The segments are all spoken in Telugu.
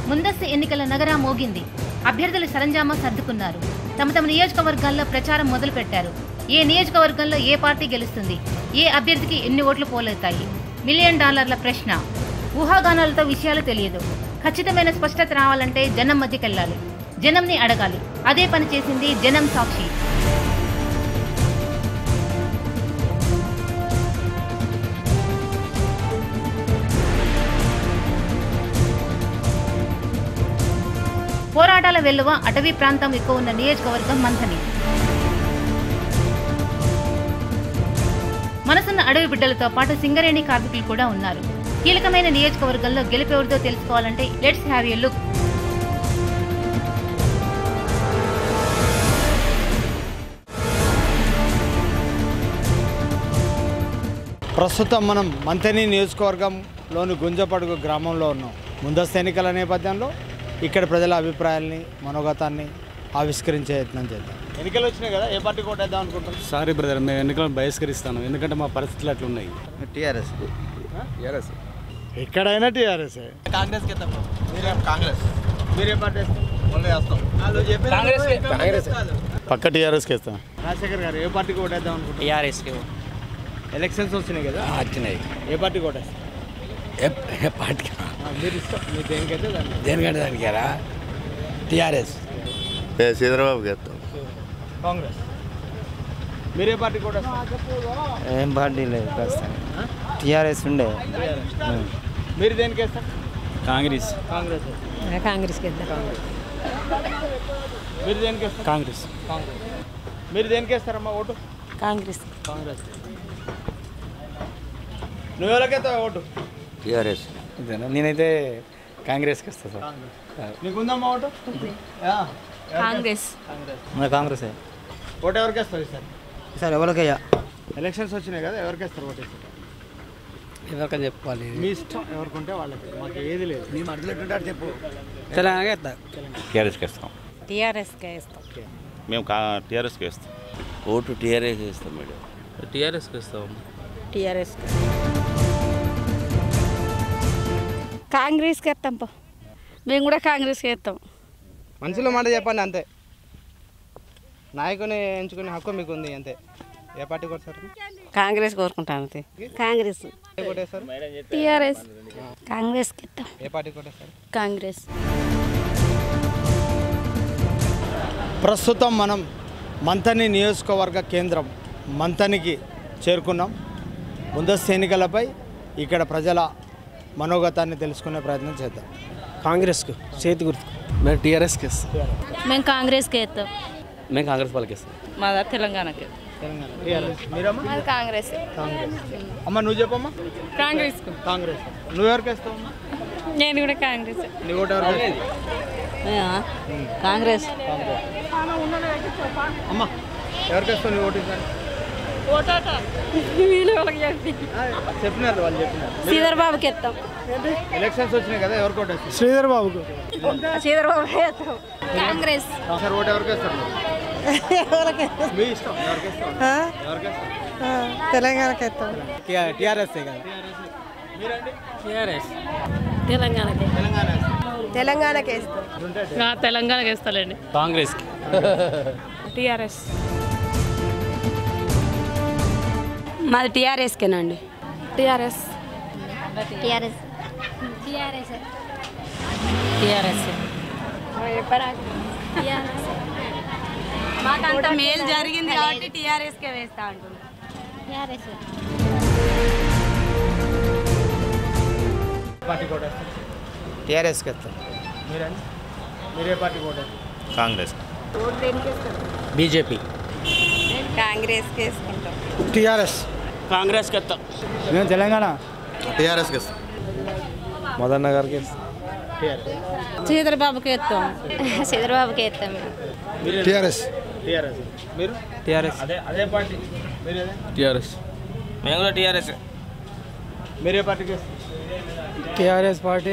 ముందస్తు ఎన్నికల నగరా మోగింది అభ్యర్థులు సరంజామా సర్దుకున్నారు తమ తమ నియోజకవర్గాల్లో ప్రచారం మొదలుపెట్టారు ఏ నియోజకవర్గంలో ఏ పార్టీ గెలుస్తుంది ఏ అభ్యర్థికి ఎన్ని ఓట్లు పోలవుతాయి మిలియన్ డాలర్ల ప్రశ్న ఊహాగానాలతో విషయాలు తెలియదు ఖచ్చితమైన స్పష్టత రావాలంటే జనం మధ్యకెళ్ళాలి జనంని అడగాలి అదే పని చేసింది జనం సాక్షి పోరాటాల వెల్లువ అటవీ ప్రాంతం ఎక్కువ ఉన్న నియోజకవర్గం మంథని మనసున్న అడవి బిడ్డలతో పాటు సింగరేణి కార్మికులు కూడా ఉన్నారు కీలకమైన నియోజకవర్గంలో గెలిపెవరితో తెలుసుకోవాలంటే లెట్స్ హ్యావ్ ఎ లుక్ ప్రస్తుతం మనం మంతని నియోజకవర్గంలోని గుంజపడుగు గ్రామంలో ఉన్నాం ముందస్తు ఎన్నికల నేపథ్యంలో ఇక్కడ ప్రజల అభిప్రాయాల్ని మనోగతాన్ని ఆవిష్కరించే యత్నం చేద్దాం ఎన్నికలు వచ్చినాయి కదా ఏ పార్టీ కొట్టేద్దాం అనుకుంటున్నాం సారీ బ్రదర్ మేము ఎన్నికలను బహిష్కరిస్తాను ఎందుకంటే మా పరిస్థితులు అట్లున్నాయి టీఆర్ఎస్ టీఆర్ఎస్ ఎక్కడైనా టీఆర్ఎస్ కాంగ్రెస్ కి మీరే కాంగ్రెస్ మీరే పార్టీ మళ్ళీ వేస్తాం కాంగ్రెస్ పక్క టీఆర్ఎస్కి ఇస్తాం రాజశేఖర్ గారు ఏ పార్టీకి కొట్టేద్దాం అనుకుంటున్నాం టీఆర్ఎస్కి ఎలక్షన్స్ వచ్చినాయి కదా వచ్చినాయి ఏ పార్టీ కొట్టేస్తాం ఏ పార్టీ ఆ, మీరు ఇష్టం మీరు దేనికైతే దాన్ని దేనికంటే దానికారా టీఆర్ఎస్ చంద్రబాబు చేస్తాం కాంగ్రెస్ మీరే పార్టీ కొట్టేస్తాం ఏం పార్టీ లేదు ప్రస్తుతం టీఆర్ఎస్ ఉండే మీరు దేనికి వేస్తారు కాంగ్రెస్ కాంగ్రెస్ కాంగ్రెస్కి ఇద్దాం మీరు దేనికి వేస్తారు కాంగ్రెస్ కాంగ్రెస్ మీరు దేనికి వేస్తారమ్మా ఓటు కాంగ్రెస్ కాంగ్రెస్ నువ్వు ఎవరికైతావు ఓటు టీఆర్ఎస్ నేనైతే కాంగ్రెస్కి వస్తా సార్ నీకుందమ్మా ఓటు యా. కాంగ్రెస్ కాంగ్రెస్ మన కాంగ్రెస్ ఓటు ఎవరికి వేస్తారు ఈసారి సార్ ఎవరికయ్యా ఎలక్షన్స్ వచ్చినాయి కదా ఎవరికి వేస్తారు ఓటు ఈసారి? ఎవరికని చెప్పుకోవాలి మీ ఇష్టం ఎవరికుంటే వాళ్ళకి మాకు ఏది లేదు నీ మధ్యలో ఎట్లుంటారు చెప్పు తెలంగాణ ఎత్తా టీఆర్ఎస్కి ఇస్తాం టీఆర్ఎస్కే ఇస్తాం మేము కా టీఆర్ఎస్కి ఇస్తాం ఓటు టీఆర్ఎస్ ఇస్తాం మేడం టీఆర్ఎస్కి ఇస్తాం టీఆర్ఎస్ కాంగ్రెస్కి ఇస్తాం పో మేము కూడా కాంగ్రెస్కి ఇస్తాం మనసులో మాట చెప్పండి అంతే నాయకుని ఎంచుకునే హక్కు మీకు ఉంది అంతే ఏ పార్టీ కొడతారు కాంగ్రెస్ కోరుకుంటాం అంతే కాంగ్రెస్ ఏ కొట్టేస్తారు టీఆర్ఎస్ కాంగ్రెస్కి ఇస్తాం ఏ పార్టీ కొట్టేస్తారు కాంగ్రెస్ ప్రస్తుతం మనం మంతని నియోజకవర్గ కేంద్రం మంతనికి చేరుకున్నాం ముందస్తు ఎన్నికలపై ఇక్కడ ప్రజల మనోగతాన్ని తెలుసుకునే ప్రయత్నం చేద్దాం కాంగ్రెస్కు చేతి గుర్తు మేము టీఆర్ఎస్కి ఇస్తాం మేము కాంగ్రెస్కి ఇస్తాం మేము కాంగ్రెస్ వాళ్ళకి ఇస్తాం మా తెలంగాణకి తెలంగాణ టీఆర్ఎస్ మీరమ్మా మాది కాంగ్రెస్ కాంగ్రెస్ అమ్మ నువ్వు చెప్పమ్మా కాంగ్రెస్ కాంగ్రెస్ నువ్వు ఎవరికి వేస్తావమ్మా నేను కూడా కాంగ్రెస్ నీ ఓటు ఎవరికి వేస్తావు? కాంగ్రెస్ అమ్మ ఎవరికి వేస్తావు నీ ఓటు ఈసారి? వీళ్ళు వాళ్ళకి చెప్పి ఆ, చెప్పినారు వాళ్ళు చెప్పినారు శ్రీధర్ బాబుకి ఇస్తాం ఎలక్షన్స్ వచ్చినాయి కదా ఎవరికి ఓటు వేస్తారు శ్రీధర్ బాబుకు శ్రీధర్ బాబు ఇస్తాం కాంగ్రెస్ సార్ ఓటు ఎవరికి వేస్తారు మీరు? మీ ఇష్టం ఎవరికి వేస్తావు ఎవరికి వేస్తావు తెలంగాణకి ఇస్తాం టీఆర్ఎస్ కదా మీరండి టీఆర్ఎస్ తెలంగాణకి తెలంగాణ వేస్తారు. తెలంగాణకి ఇస్తాం ఉంటే తెలంగాణకి ఇస్తాలండి కాంగ్రెస్కి టీఆర్ఎస్ మాది టీఆర్ఎస్కేనండి టీఆర్ఎస్ టీఆర్ఎస్ టీఆర్ఎస్ టీఆర్ఎస్ మాకు అంత మేలు జరిగింది కాబట్టి టీఆర్ఎస్కే వేస్తా అంటున్నాం టీఆర్ఎస్ పార్టీ ఓటు వేస్తారు టీఆర్ఎస్కి ఇస్తాం మీరండి మీరే పార్టీ ఓటు వేస్తారు కాంగ్రెస్ బీజేపీ కాంగ్రెస్కి వేసుకుంటాం టీఆర్ఎస్ కాంగ్రెస్కి ఇస్తాం మేము తెలంగాణ టీఆర్ఎస్కి ఇస్తాం మదన్ గారికి ఇస్తాం శ్రీధర్ బాబుకి ఇస్తాం శ్రీధర్ బాబుకి వేస్తాం మీరు టీఆర్ఎస్ టీఆర్ఎస్ మీరు టీఆర్ఎస్ అదే అదే పార్టీ మీరు అదే టీఆర్ఎస్ మేము కూడా టీఆర్ఎస్ మీరే పార్టీకి వేస్తారు టీఆర్ఎస్ పార్టీ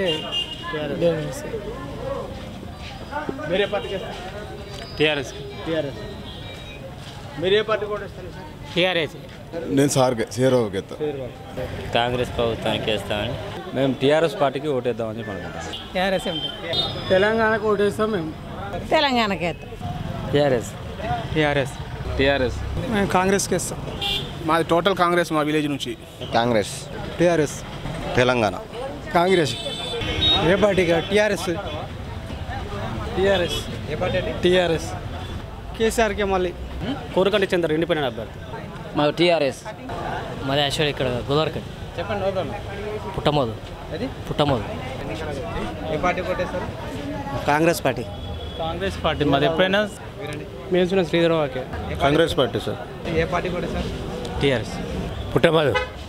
మీరే పార్టీకి వేస్తారు టీఆర్ఎస్ టీఆర్ఎస్ మీరే పార్టీ కూడా వేస్తారు సార్ టీఆర్ఎస్ నేను సార్ సేరవకి ఎత్తా కాంగ్రెస్ ప్రభుత్వానికి వేస్తామని మేము టీఆర్ఎస్ పార్టీకి ఓటేద్దామని చెప్పి అనుకుంటాం టీఆర్ఎస్ ఉంటుంది తెలంగాణకు ఓటేస్తాం మేము తెలంగాణకి వేస్తాం టీఆర్ఎస్ టీఆర్ఎస్ టీఆర్ఎస్ మేము కాంగ్రెస్కి ఇస్తాం మాది టోటల్ కాంగ్రెస్ మా విలేజ్ నుంచి కాంగ్రెస్ టీఆర్ఎస్ తెలంగాణ కాంగ్రెస్ ఏ పార్టీగా టీఆర్ఎస్ టీఆర్ఎస్ ఏ పార్టీ అండి టీఆర్ఎస్ కేసీఆర్కే మళ్ళీ కోరకండి చంద్ర ఇండిపెండెంట్ అభ్యర్థి మా టీఆర్ఎస్ మాది యాక్చువల్ ఇక్కడ గోదావరికండి చెప్పండి నో ప్రాబ్లం పుట్టమోదు అది పుట్టమోదు ఏ పార్టీ కొట్టేస్తారు కాంగ్రెస్ పార్టీ కాంగ్రెస్ పార్టీ మాది ఎప్పుడైనా మీరండి మేము చూసిన శ్రీధరవాకే కాంగ్రెస్ పార్టీ సార్ ఏ పార్టీ కొట్టేస్తారు టీఆర్ఎస్ పుట్టమోదు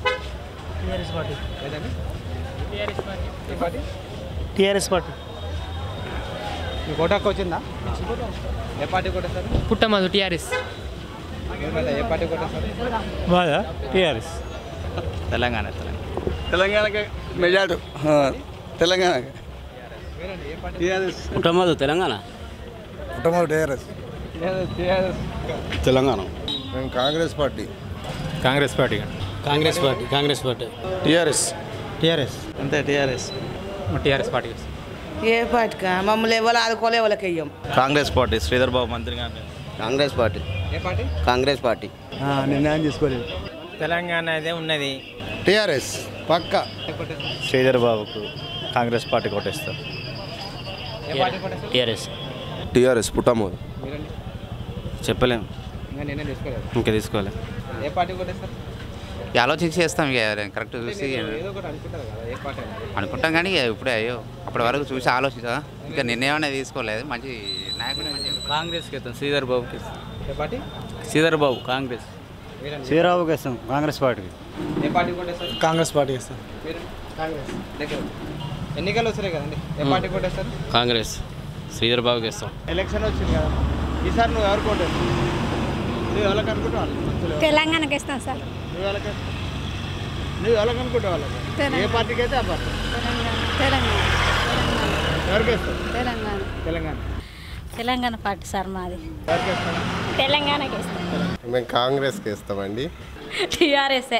లేదండి ఏ పార్టీ టీఆర్ఎస్ పార్టీ మీకు ఓటాకు వచ్చిందా ఏ పార్టీ కొట్టేస్తారు పుట్టమోదు టీఆర్ఎస్ మీరు మళ్ళీ ఏ పార్టీ కొట్టేస్తారు బాగా టీఆర్ఎస్ తెలంగాణ తెలంగాణ తెలంగాణకి మెజార్టీ తెలంగాణకి మీరండి ఏ పార్టీ టీఆర్ఎస్ పుట్టమోదు తెలంగాణ కుటుంబం టీఆర్ఎస్ తెలంగాణ మేము Congress party Congress party Congress party Congress party TRS TRS అంతే టీఆర్ఎస్ టీఆర్ఎస్ పార్టీ ఏ పార్టీకా మమ్మల్ని ఎవరు ఆదుకోలే వాళ్ళకి వెయ్యం కాంగ్రెస్ పార్టీ శ్రీధర్ బాబు మంత్రి గారు కాంగ్రెస్ పార్టీ ఏ పార్టీ కాంగ్రెస్ పార్టీ నిర్ణయం తీసుకోలేదు తెలంగాణ అయితే ఉన్నది టీఆర్ఎస్ పక్క శ్రీధర్ బాబుకు కాంగ్రెస్ పార్టీ కొట్టేస్తారు ఏ పార్టీ కొట్టేస్తారు టీఆర్ఎస్ టీఆర్ఎస్ పుట్టమోదు మీరండి చెప్పలేం ఇంకా నేనే తీసుకోలేదు ఇంకా తీసుకోవాలి ఏ పార్టీ కొట్టేస్తారు ఆలోచించి చేస్తాం ఇక కరెక్ట్ చూసి ఏదో ఒకటి అనుకుంటారు కదా ఏ పార్టీ అనేది అనుకుంటాం కానీ ఇక ఇప్పుడే అయ్యో అప్పటి వరకు చూసి ఆలోచించా ఇంకా నిర్ణయం అనేది తీసుకోలేదు మంచి నాయకుడు మంచి కాంగ్రెస్కి వేస్తాం శ్రీధర్ బాబుకి ఏ పార్టీ శ్రీధర్ బాబు కాంగ్రెస్ మీరండి శ్రీరావుకి ఇస్తాం కాంగ్రెస్ పార్టీకి ఏ పార్టీ కొట్టేస్తారు కాంగ్రెస్ పార్టీకి ఇస్తాం మీరు కాంగ్రెస్ దగ్గర ఎన్నికలు వచ్చినాయి కదండి ఏ పార్టీ కొట్టేస్తారు కాంగ్రెస్ శ్రీధర్ బాబుకి ఇస్తాం ఎలక్షన్ వచ్చింది కదా ఈసారి నువ్వు ఎవరు కోటేస్తావు నువ్వు ఎవరికి అనుకుంటావు వాళ్ళకి మంచిలో ఎవరు? తెలంగాణకి ఇస్తాం సార్ నువ్వు ఎవరికి నువ్వు ఎవరికి అనుకుంటావు వాళ్ళకి ఏ పార్టీకి అయితే ఆ పార్టీ తెలంగాణ ఎవరికి వేస్తావు తెలంగాణ తెలంగాణ తెలంగాణ పార్టీ సార్ మాది ఎవరికి వేస్తావు తెలంగాణకి ఇస్తాం మేము కాంగ్రెస్కి ఇస్తామండి టీఆర్ఎస్ఏ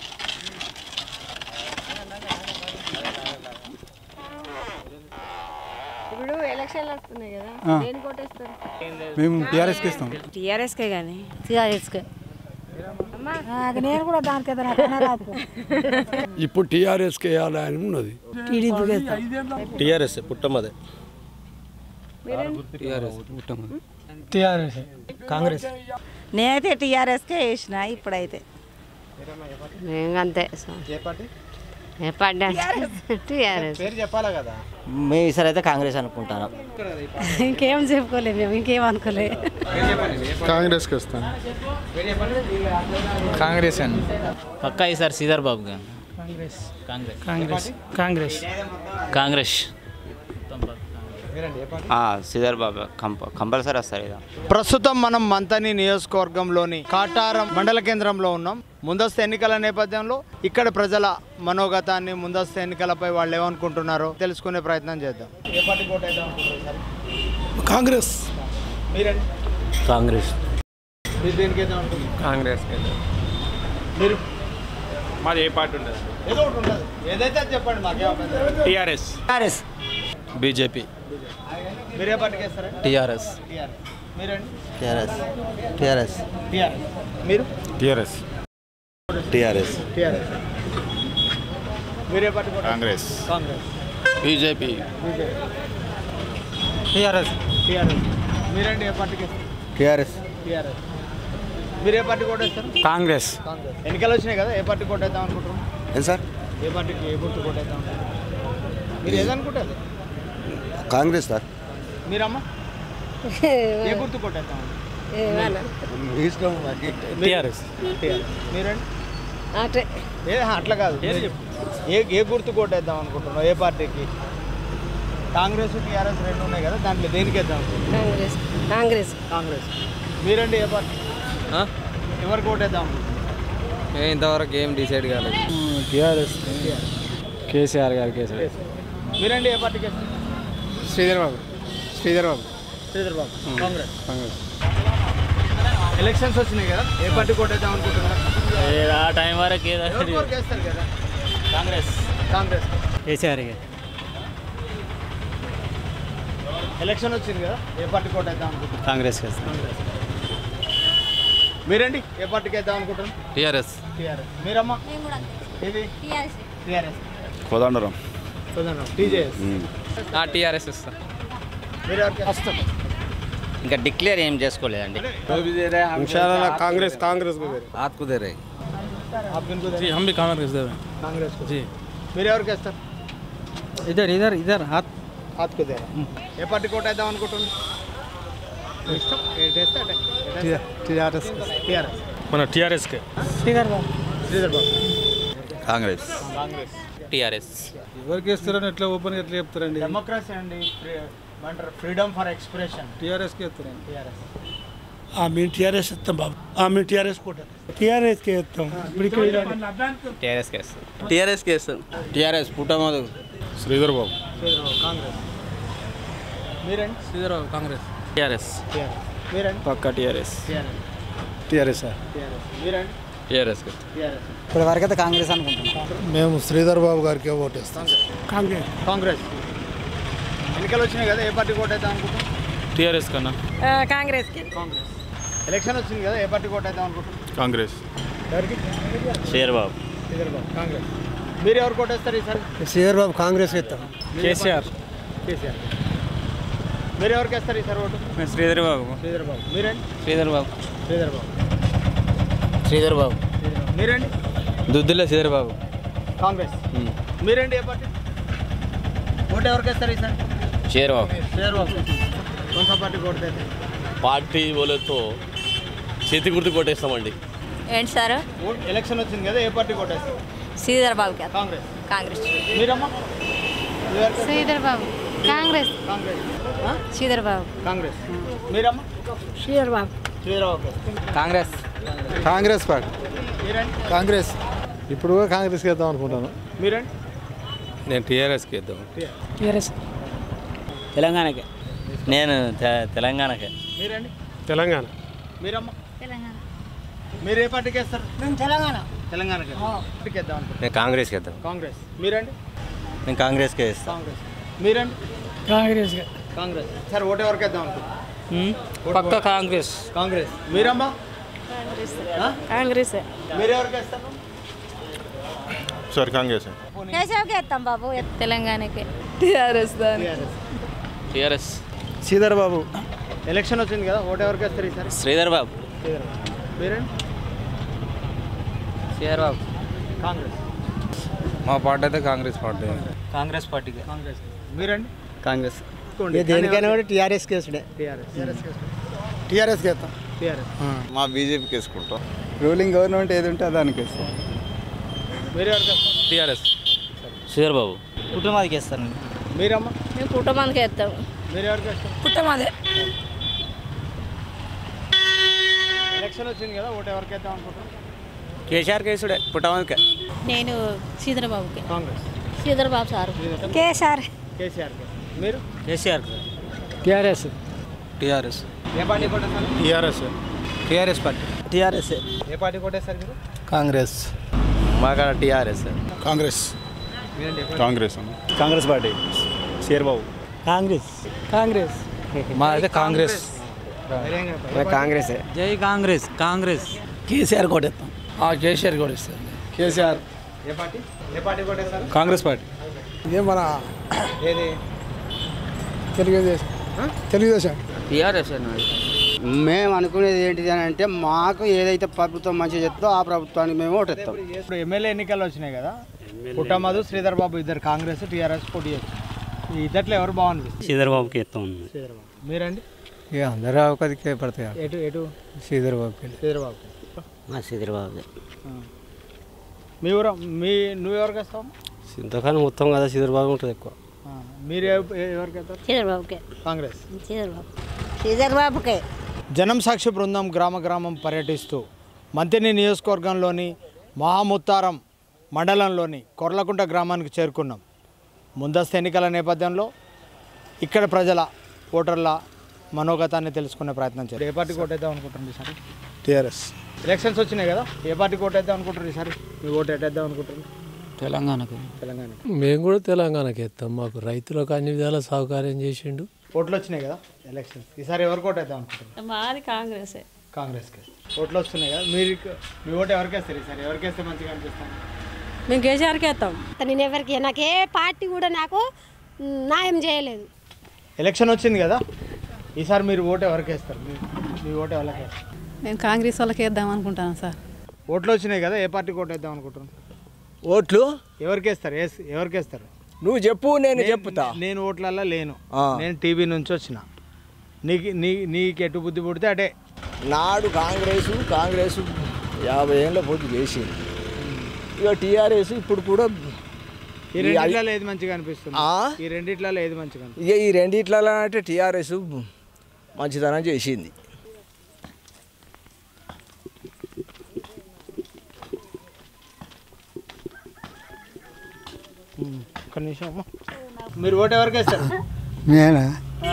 ఇప్పుడు ఎలక్షన్లు వస్తున్నాయి కదా దేని కొట్టేస్తారు మేము టీఆర్ఎస్కి ఇస్తాం టీఆర్ఎస్కే కానీ టీఆర్ఎస్కే నేను కూడా దానికి రాదు ఇప్పుడు టీఆర్ఎస్కి వేయాలి అని ఉన్నది టీఆర్ఎస్ పుట్టమదే టీఆర్ఎస్ కాంగ్రెస్ నేనైతే టీఆర్ఎస్కే వేసిన ఇప్పుడైతే మేము అంతే ఏ పార్టీ ఏ పార్టీ టీఆర్ఎస్ పేరు చెప్పాలా కదా మేము ఈసారి అయితే కాంగ్రెస్ అనుకుంటాను ఇంకేం చెప్పుకోలేదు మేము ఇంకేం అనుకోలే కాంగ్రెస్కి ఇస్తాను కాంగ్రెస్ అండి పక్కా ఈసారి శ్రీధర్ బాబు కాంగ్రెస్ కాంగ్రెస్ కాంగ్రెస్ కాంగ్రెస్ కాంగ్రెస్ మీరండి ఏ పార్టీ శ్రీధర్ బాబు కంపల్సరీ వస్తారు ఇక ప్రస్తుతం మనం మంతని నియోజకవర్గంలోని కాటారం మండల కేంద్రంలో ఉన్నాం ముందస్తు ఎన్నికల నేపథ్యంలో ఇక్కడ ప్రజల మనోగతాన్ని ముందస్తు ఎన్నికలపై వాళ్ళు ఏమనుకుంటున్నారో తెలుసుకునే ప్రయత్నం చేద్దాం ఏ పార్టీ కోట్ అయితే అనుకుంటున్నారు కాంగ్రెస్ మీరండి కాంగ్రెస్ మీరు దేనికి అయితే అనుకుంటున్నారు కాంగ్రెస్ మీరు మాది ఏ పార్టీ ఉండదు ఏదో ఒకటి ఉంటుంది ఏదైతే అది చెప్పండి మాకే టీఆర్ఎస్ టీఆర్ఎస్ బీజేపీ మీరు ఏ పార్టీకి వేస్తారా టీఆర్ఎస్ టీఆర్ఎస్ మీరండి టీఆర్ఎస్ టీఆర్ఎస్ టీఆర్ఎస్ మీరు టీఆర్ఎస్ టీఆర్ఎస్ టీఆర్ఎస్ మీరు ఏ పార్టీ కోట్ కాంగ్రెస్ కాంగ్రెస్ బీజేపీ టీఆర్ఎస్ టీఆర్ఎస్ మీరండి ఏ పార్టీకి వేస్తారు టీఆర్ఎస్ టీఆర్ఎస్ మీరు ఏ పార్టీ కోటేస్తారు కాంగ్రెస్ కాంగ్రెస్ ఎన్నికలు వచ్చినాయి కదా ఏ పార్టీ కోటేద్దాం అనుకుంటున్నాం ఏం సార్ ఏ పార్టీకి ఏ గుర్తు కోటేద్దాం అనుకుంటున్నాం మీరు ఏదనుకుంటారు కాంగ్రెస్ సార్ మీరమ్మా ఏ గుర్తు కొట్టేద్దాం ఇష్టం టీఆర్ఎస్ టీఆర్ఎస్ మీరండి ఏ అట్లా కాదు ఏ ఏ గుర్తు కొట్టేద్దాం అనుకుంటున్నాం ఏ పార్టీకి కాంగ్రెస్ టీఆర్ఎస్ రెండు ఉన్నాయి కదా దాంట్లో దేనికి వేద్దాం అనుకుంటున్నాం? కాంగ్రెస్ కాంగ్రెస్ కాంగ్రెస్ మీరండి ఏ పార్టీ ఎవరికి ఓటేద్దాం మేము ఇంతవరకు ఏం డిసైడ్ కాలేదు టీఆర్ఎస్ కేసీఆర్ గారు కేసీఆర్ మీరండి ఏ పార్టీకి వేస్తారు శ్రీధర్ బాబు శ్రీధర్ బాబు శ్రీధర్ బాబు కాంగ్రెస్ కాంగ్రెస్ ఎలక్షన్స్ వచ్చినాయి కదా ఏ పార్టీ కొట్టేద్దాం అనుకుంటున్నారు ఆ టైం వరకు ఎవరికి ఓటు వేస్తారు కదా కాంగ్రెస్ కాంగ్రెస్ కేసీఆర్ ఎలక్షన్ వచ్చింది కదా ఏ పార్టీ కోట్ వేద్దాం అనుకుంటున్నారు కాంగ్రెస్ వేస్తాం మీరండి ఏ పార్టీకి వేద్దాం అనుకుంటున్నారు టీఆర్ఎస్ టీఆర్ఎస్ మీరమ్మా ఏది టీఆర్ఎస్ కోదండరం చూద్దాం టీజేఎస్ టీఆర్ఎస్ ఇస్తా మీరు ఎవరికి వస్తాం ఇంకా డిక్లేర్ ఏం చేసుకోలేదండి కాంగ్రెస్ కాంగ్రెస్ हाथ को दे रहे आप किनको दे हम भी कांग्रेस दे रहे कांग्रेस को जी మీరు ఎవరికి వేస్తారు इधर इधर इधर हाथ హాత్ కుదే ఏ పార్టీ కోట్ వేద్దాం అనుకుంటున్నారు మీ ఇష్టం ఏది వేస్తే అటే. ఏది వేస్తే? టీఆర్ఎస్ టీఆర్ఎస్ మన టీఆర్ఎస్కే శ్రీధర్ బాబు కాంగ్రెస్ కాంగ్రెస్ టీఆర్ఎస్ ఎవరికి ఇస్తారని ఎట్లా ఓపెన్ ఎట్లా చెప్తారండి డెమోక్రసీ అండి ఫ్రీ- ఏమంటారు ఫ్రీడమ్ ఫర్ ఎక్స్ప్రెషన్ టీఆర్ఎస్కి ఇస్తారండి టీఆర్ఎస్ మేము టీఆర్ఎస్ ఇస్తాం బాబు మేము టీఆర్ఎస్ కోట టీఆర్ఎస్కి ఇస్తాం ఇప్పుడు ఇక్కడ టీఆర్ఎస్కి వేస్తాం టీఆర్ఎస్కి వేస్తాం టీఆర్ఎస్ పుట్టమదు శ్రీధర్ బాబు శ్రీధర్ బాబు కాంగ్రెస్ మీరండి శ్రీధరరావు కాంగ్రెస్ టీఆర్ఎస్ టీఆర్ఎస్ మీరండి పక్కా టీఆర్ఎస్ టీఆర్ఎస్ టీఆర్ఎస్ సార్ టీఆర్ఎస్ మీరండి టీఆర్ఎస్కి టీఆర్ఎస్ ఇప్పుడు వరకు అయితే కాంగ్రెస్ అనుకుంటున్నాం మేము శ్రీధర్ బాబు గారికి ఓటేస్తాం కాంగ్రెస్ కాంగ్రెస్ ఎన్నికలు వచ్చినాయి కదా ఏ పార్టీ కోట్ వేద్దాం అనుకుంటున్నాం టీఆర్ఎస్ కన్నా కాంగ్రెస్కి కాంగ్రెస్ ఎలక్షన్ వచ్చింది కదా ఏ పార్టీ కోట్ వేద్దాం అనుకుంటున్నాం కాంగ్రెస్ ఎవరికి శ్రీధర్ బాబు శ్రీధర్ బాబు కాంగ్రెస్ మీరు ఎవరు కోటేస్తారు ఈసారి శ్రీధర్ బాబు కాంగ్రెస్ ఇస్తాం కేసీఆర్ కేసీఆర్ మీరు ఎవరికి వేస్తారు ఈసారి ఓటు శ్రీధర్ బాబు శ్రీధర్ బాబు మీరండి శ్రీధర్ బాబు శ్రీధర్ బాబు శ్రీధర్ బాబు మీరండి దుద్దిల్ల శ్రీధర్ బాబు కాంగ్రెస్ మీరండి ఏ పార్టీ ఓటు ఎవరికి వేస్తారు ఈసారి శ్రీధర్ బాబు శ్రీధర్ బాబు కొంత పార్టీ కోట్ పార్టీ వాళ్ళతో చేతి గుర్తు కొట్టేస్తామండి ఏంటి సార్ ఎలక్షన్ వచ్చింది కదా ఏ పార్టీ కోటేస్తారు శ్రీధర్ బాబుకి కాంగ్రెస్ కాంగ్రెస్ మీరమ్మా మీరెవరికి- శ్రీధర్ బాబు కాంగ్రెస్ కాంగ్రెస్ ఆ? శ్రీధర్ బాబు కాంగ్రెస్ మీరమ్మా శ్రీధర్ బాబు శ్రీధర్ బాబు కాంగ్రెస్ కాంగ్రెస్ పార్టీ మీరండి కాంగ్రెస్ ఇప్పుడు కూడా కాంగ్రెస్కి వేద్దాం అనుకుంటాను మీరండి నేను టీఆర్ఎస్కి ఇద్దాం తెలంగాణకే నేను తెలంగాణకే మీరండి తెలంగాణ మీరమ్మా తెలంగాణ మీరు ఏ పార్టీకి వేస్తారు మేము తెలంగాణ తెలంగాణకి పార్టీకి వేద్దాం అనుకుంటున్నాను నేను కాంగ్రెస్కి ఇద్దాం కాంగ్రెస్ మీరండి నేను కాంగ్రెస్కే వేస్తాం కాంగ్రెస్ మీరండి కాంగ్రెస్ కాంగ్రెస్ సార్ ఓటు ఎవరికి వేద్దాం అనుకుంటున్నారు పక్క కాంగ్రెస్ కాంగ్రెస్ మీరమ్మా ఆ? కాంగ్రెస్ మీరు ఎవరికి వేస్తారు సార్ కాంగ్రెస్ కేశవ్కి వేస్తాం బాబు తెలంగాణకి టీఆర్ఎస్ దాని టీఆర్ఎస్ టీఆర్ఎస్ శ్రీధర్ బాబు ఎలక్షన్ వచ్చింది కదా ఓటు ఎవరికి వేస్తారు ఈసారి శ్రీధర్ బాబు శ్రీధర్ బాబు. మీరండి శ్రీధర్ బాబు కాంగ్రెస్ మా పార్టీ అయితే కాంగ్రెస్ పార్టీ కాంగ్రెస్ పార్టీకి కాంగ్రెస్ మీరండి కాంగ్రెస్ దేనికైనా కూడా టీఆర్ఎస్ కేసుడే టీఆర్ఎస్ టీఆర్ఎస్కి వేస్తాం టీఆర్ఎస్ మా బీజేపీకి వేసుకుంటాం రూలింగ్ గవర్నమెంట్ ఏది ఉంటే దానికి వేస్తాం మీరు ఎవరికి వేస్తారు టీఆర్ఎస్ శ్రీధర్ బాబు కుటుంబానికి వేస్తాను మీరమ్మా మేము కుటుంబానికి వేస్తాం మీరు ఎవరికి వేస్తారు కుటుంబాదే ఎలక్షన్ వచ్చింది కదా ఓటు ఎవరికి వేద్దాం అనుకుంటున్నారు కేసీఆర్ కేసుడే పుట్టమాదికే నేను శ్రీధర్ బాబుకి కాంగ్రెస్ శ్రీధర్ బాబు సార్ కేసార్ కేసీఆర్ మీరు కేసీఆర్ టీఆర్ఎస్ టీఆర్ఎస్ ఏ పార్టీ కొట్టేస్తారు టీఆర్ఎస్ టీఆర్ఎస్ పార్టీ టీఆర్ఎస్ ఏ పార్టీ కొట్టేస్తారు మీరు కాంగ్రెస్ మాకాడ టీఆర్ఎస్ కాంగ్రెస్ మీరండి కాంగ్రెస్ కాంగ్రెస్ పార్టీ షేర్ బాబు కాంగ్రెస్ కాంగ్రెస్ మా అయితే కాంగ్రెస్ మీరేం చెప్పారు? కాంగ్రెస్ జై కాంగ్రెస్ కాంగ్రెస్ కేసీఆర్ కొట్టేస్తాం కేసీఆర్ కూడా ఇస్తాను కేసీఆర్ ఏ పార్టీ ఏ పార్టీ కొట్టేస్తారు కాంగ్రెస్ పార్టీ ఇదే మన ఏది తెలుగుదేశం తెలుగుదేశం టీఆర్ఎస్ మేము అనుకునేది ఏంటిది అని అంటే మాకు ఏదైతే ప్రభుత్వం మంచిగా చెప్తుందో ఆ ప్రభుత్వానికి మేము ఓటేస్తాం ఇప్పుడు ఎమ్మెల్యే ఎన్నికలు వచ్చినాయి కదా పుట్టమధు శ్రీధర్ బాబు ఇద్దరు కాంగ్రెస్ టీఆర్ఎస్ పోటీ చేస్తారు ఈ ఇద్దట్లో ఎవరు బాగుంది శ్రీధర్ బాబుకి ఇస్తాం శ్రీధర్ బాబు మీరండి ఇక అందరూ ఒకదికే పడతాయి ఎటు ఎటు శ్రీధర్ బాబుకి శ్రీధర్ బాబు మా శ్రీధర్ బాబు మీ ఊరు మీ నువ్వు ఎవరికి వేస్తావు సింతకాని మొత్తం కదా శ్రీధర్ బాబు ఉంటుంది ఎక్కువ ఆ, మీరు ఎవ- ఎ- ఎవరికి వేస్తారు శ్రీధర్ బాబుకే కాంగ్రెస్ శ్రీధర్ బాబు శ్రీధర్ బాబుకే జనం సాక్షి బృందం గ్రామ గ్రామం పర్యటిస్తూ మంతిని నియోజకవర్గంలోని మహాముత్తారం మండలంలోని కొర్లకుంట గ్రామానికి చేరుకున్నాం ముందస్తు ఎన్నికల నేపథ్యంలో ఇక్కడ ప్రజల ఓటర్ల మనోగతాన్ని తెలుసుకునే ప్రయత్నం చేయాలి ఏ పార్టీ కోటేద్దాం అనుకుంటున్నారు ఈసారి టీఆర్ఎస్ ఎలక్షన్స్ వచ్చినాయి కదా ఏ పార్టీ కోటేద్దాం అనుకుంటారు ఈసారి మీ ఓటు ఎట్టేద్దాం అనుకుంటారు తెలంగాణకు తెలంగాణ మేము కూడా తెలంగాణకి ఎత్తాం మాకు రైతులకు అన్ని విధాల సౌకర్యం చేసిండు ఓట్లు వచ్చినాయి కదా ఎలక్షన్స్ ఈసారి ఎవరికి ఓటు వేద్దాం అనుకుంటున్నారు మాది కాంగ్రెసే కాంగ్రెస్కి ఓట్లు వస్తున్నాయి కదా మీరు మీ ఓటు ఎవరికి వేస్తారు ఈసారి ఎవరికి వేస్తే మంచిగా అనిపిస్తాను మేము కేసీఆర్కి వేస్తాం నేను ఎవరికి నాకు ఏ పార్టీ కూడా నాకు న్యాయం చేయలేదు ఎలక్షన్ వచ్చింది కదా ఈసారి మీరు ఓటు ఎవరికి వేస్తారు మీ మీ ఓటు ఎవరికి వేస్తారు మేము కాంగ్రెస్ వాళ్ళకి వేద్దాం అనుకుంటాను సార్ ఓట్లు వచ్చినాయి కదా ఏ పార్టీకి ఓటు వేద్దాం అనుకుంటున్నాను ఓట్లు ఎవరికి వేస్తారు వేస్- ఎవరికి వేస్తారు నువ్వు చెప్పు నేను చెప్తా నేను ఓట్లల్లో లేను ఆ. నేను టీవీ నుంచి వచ్చిన నీకు నీ నీకు ఎటు బుద్ధి పుడితే అటే నాడు కాంగ్రెస్ కాంగ్రెస్ యాభై ఏళ్ళ పొద్దు చేసింది ఇక టీఆర్ఎస్ ఇప్పుడు కూడా ఈ ఈ రెండిట్లలో ఏది మంచిగా అనిపిస్తుంది ఆ? ఈ రెండిట్లలో ఏది మంచిగా అనిపిస్తుంది ఇక ఈ రెండిట్లలో అంటే టీఆర్ఎస్ మంచిదనం చేసింది ఒక్క నిమిషం అమ్మా. మీరు ఓటు ఎవరికి వేస్తారు నేనా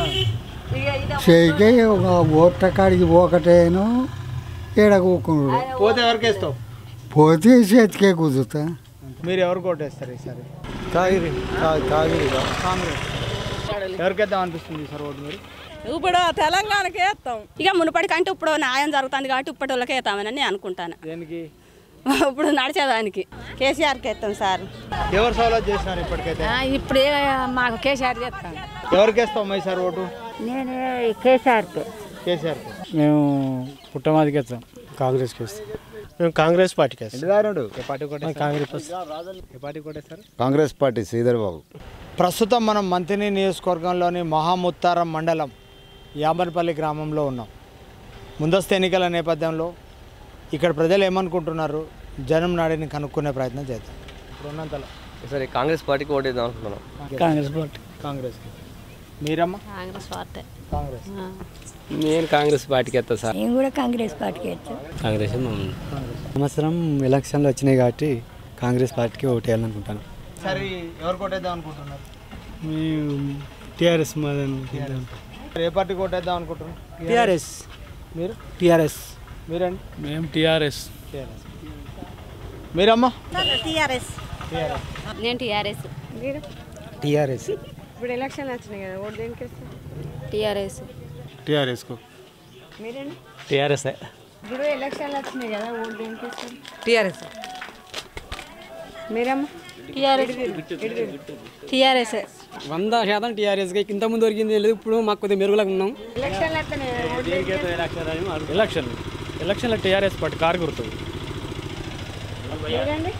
చేయికి ఒక ఓట్ల కాడికి ఒకటేను ఈడ కూకున్నాడు పోతే ఎవరికి వేస్తావు పోతే చేతికే కుదురుతా మీరు ఎవరికి ఓటు వేస్తారు ఈసారి కాగిరి కాగిరి కాంగ్రెస్ ఎవరికి వేద్దాం అనిపిస్తుంది ఈసారి ఓటు మీరు ఇప్పుడు తెలంగాణకి వేస్తాం ఇక మునుపటి కంటే ఇప్పుడు న్యాయం జరుగుతుంది కాబట్టి ఇప్పటి వాళ్ళకే వేస్తామని నేను అనుకుంటాను దేనికి ఇప్పుడు నడిచేదానికి కేసీఆర్కి వేస్తాం సార్ ఎవరు సవలత్ చేసినారు ఇప్పటికైతే ఇప్పుడు మాకు కేసీఆర్ చేస్తాం ఎవరికి వేస్తాం ఈసారి ఓటు నేను కేసీఆర్కి కేసీఆర్ మేము పుట్టమాదికి వేస్తాం కాంగ్రెస్కి వేస్తాం మేము కాంగ్రెస్ పార్టీకి వేస్తాం ఏ పార్టీ కొట్టేస్తారు? కాంగ్రెస్ ఏ పార్టీ కొట్టేస్తారు కాంగ్రెస్ పార్టీ శ్రీధర్ బాబు ప్రస్తుతం మనం మంతిని నియోజకవర్గంలోని మహాముత్తారం మండలం యామర్పల్లి గ్రామంలో ఉన్నాం ముందస్తు ఎన్నికల నేపథ్యంలో ఇక్కడ ప్రజలు ఏమనుకుంటున్నారు జనం నాడిని కనుక్కునే ప్రయత్నం చేద్దాం ఇప్పుడు ఉన్నంతలో సరే కాంగ్రెస్ పార్టీకి ఓటేద్దాం అనుకుంటున్నాం కాంగ్రెస్ పార్టీ కాంగ్రెస్కి మీరమ్మా కాంగ్రెస్ పార్టీ కాంగ్రెస్ నేను కాంగ్రెస్ పార్టీకి వేస్తాను సార్ నేను కూడా కాంగ్రెస్ పార్టీకి వేస్తాం కాంగ్రెస్ సంవత్సరం ఎలక్షన్లు వచ్చినాయి కాబట్టి కాంగ్రెస్ పార్టీకి ఓటేయాలనుకుంటాను సరే ఎవరు కొట్టేద్దాం అనుకుంటున్నారు మేము టీఆర్ఎస్ మాదని ఏ పార్టీ కొట్టేద్దాం అనుకుంటున్నారు టీఆర్ఎస్ మీరు టీఆర్ఎస్ మీరండి మేము టీఆర్ఎస్ టీఆర్ఎస్ మీరమ్మా టీఆర్ఎస్ టీఆర్ఎస్ నేను టీఆర్ఎస్ మీరు టీఆర్ఎస్ ఇప్పుడు ఎలక్షన్లు వచ్చినాయి కదా ఓటు దేనికి వేస్తారు టీఆర్ఎస్ టీఆర్ఎస్కు మీరండి టీఆర్ఎస్ ఇప్పుడు ఎలక్షన్లు వచ్చినాయి కదా ఓటు దేనికి వేస్తారు టీఆర్ఎస్ మీరమ్మా టీఆర్ఎస్ టీఆర్ఎస్ వంద శాతం టీఆర్ఎస్కి ఇంత ముందు దొరికింది లేదు ఇప్పుడు మాకు కొద్దిగా మెరుగులకు ఉన్నాం ఎలక్షన్లు వస్తున్నాయి కదా, ఓటు దేనికి వేస్తారు? ఎలక్షన్ ఎలక్షన్లో టీఆర్ఎస్ పార్టీ కారు గుర్తుంది మీరండి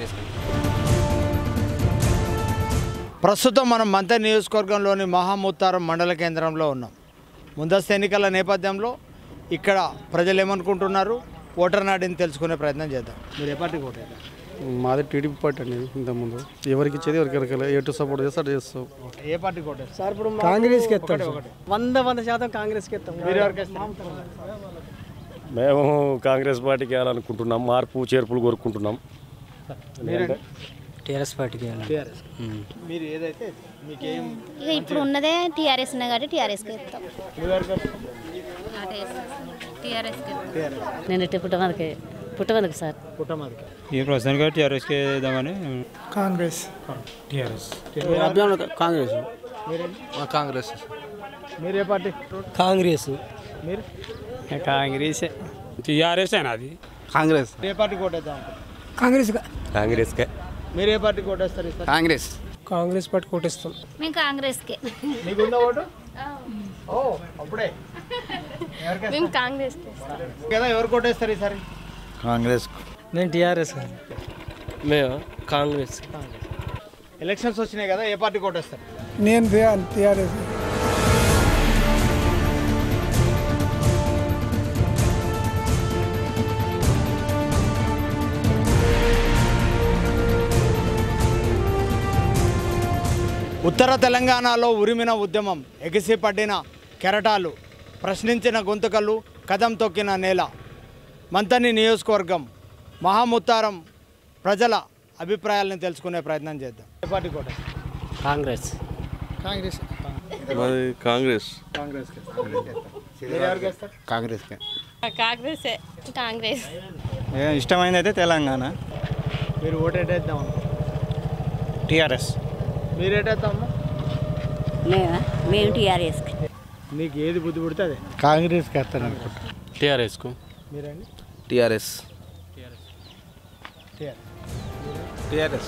ప్రస్తుతం మనం మంత నియోజకవర్గంలోని మహాముత్తారం మండల కేంద్రంలో ఉన్నాం ముందస్తు ఎన్నికల నేపథ్యంలో ఇక్కడ ప్రజలు ఏమనుకుంటున్నారు ఓటర్ నాడిని తెలుసుకునే ప్రయత్నం చేద్దాం మీరు ఏ పార్టీ ఓటు వేద్దాం? మాది టీడీపీ పార్టీ అండి ఇంతకుముందు ఎవరికి ఇచ్చేది ఎవరికి ఎరకలే ఎటు సపోర్ట్ చేస్తే అటు చేస్తాం ఏ పార్టీ కొట్టారు సార్ ఇప్పుడు కాంగ్రెస్కి ఎత్తాం వంద వంద శాతం కాంగ్రెస్కి ఎత్తాం మీరు ఎవరికి వేస్తారు? మేము కాంగ్రెస్ పార్టీకి వేయాలనుకుంటున్నాం మార్పు చేర్పులు కోరుకుంటున్నాం మీరండి? టీఆర్ఎస్ పార్టీకి టీఆర్ఎస్ మీరు ఏదైతే మీకేం ఇక ఇప్పుడు ఉన్నదే టీఆర్ఎస్ ఉన్నాయి కాబట్టి టీఆర్ఎస్కి వేస్తాం మీరు ఎవరికి వేస్తారు? టీఆర్ఎస్కి టీఆర్ఎస్ నేను ఇట్టే పుట్టమందికి పుట్టమందికి సార్ పుట్టమదికి ఈ ప్రస్తుతానికి టీఆర్ఎస్కి వేద్దామని కాంగ్రెస్ టీఆర్ఎస్ కాంగ్రెస్ మీరండి కాంగ్రెస్ మీరు ఏ పార్టీ కాంగ్రెస్ మీరు కాంగ్రెస్ టీఆర్ఎస్ అయినా అది కాంగ్రెస్ ఏ పార్టీ కొట్టేద్దాం కాంగ్రెస్ కాంగ్రెస్కే మీరు ఏ పార్టీ కొట్టేస్తారు ఈసారి కాంగ్రెస్ కాంగ్రెస్ పార్టీ కొట్టిస్తాం మేము కాంగ్రెస్కే మీకుందా ఓటు ఓ అప్పుడే ఎవరికి మేము వేస్తారు? కాంగ్రెస్ కదా ఎవరు కొట్టేస్తారు ఈసారి కాంగ్రెస్ నేను టీఆర్ఎస్ మేము కాంగ్రెస్ ఎలక్షన్స్ వచ్చినాయి కదా ఏ పార్టీ కొట్టేస్తారు నేను టీఆర్ఎస్ ఉత్తర తెలంగాణలో ఉరిమిన ఉద్యమం ఎగిసిపడిన కెరటాలు ప్రశ్నించిన గొంతుకలు కదం తొక్కిన నేల మంతని నియోజకవర్గం మహాముత్తారం ప్రజల అభిప్రాయాలను తెలుసుకునే ప్రయత్నం చేద్దాం ఏ పార్టీ కోట కాంగ్రెస్ కాంగ్రెస్ మాది కాంగ్రెస్ కాంగ్రెస్ మీరు ఎవరికి వేస్తారు కాంగ్రెస్కే కాంగ్రెసే కాంగ్రెస్ ఇష్టమైంది అయితే తెలంగాణ మీరు ఓటేటేద్దాం టీఆర్ఎస్ మీరేటేస్తామమ్మా మేమా మేము టీఆర్ఎస్కి నీకు ఏది బుద్ధి పుడితే అదే కాంగ్రెస్కి వేస్తాను అనుకుంటా టీఆర్ఎస్కు మీరండి టీఆర్ఎస్ టీఆర్ఎస్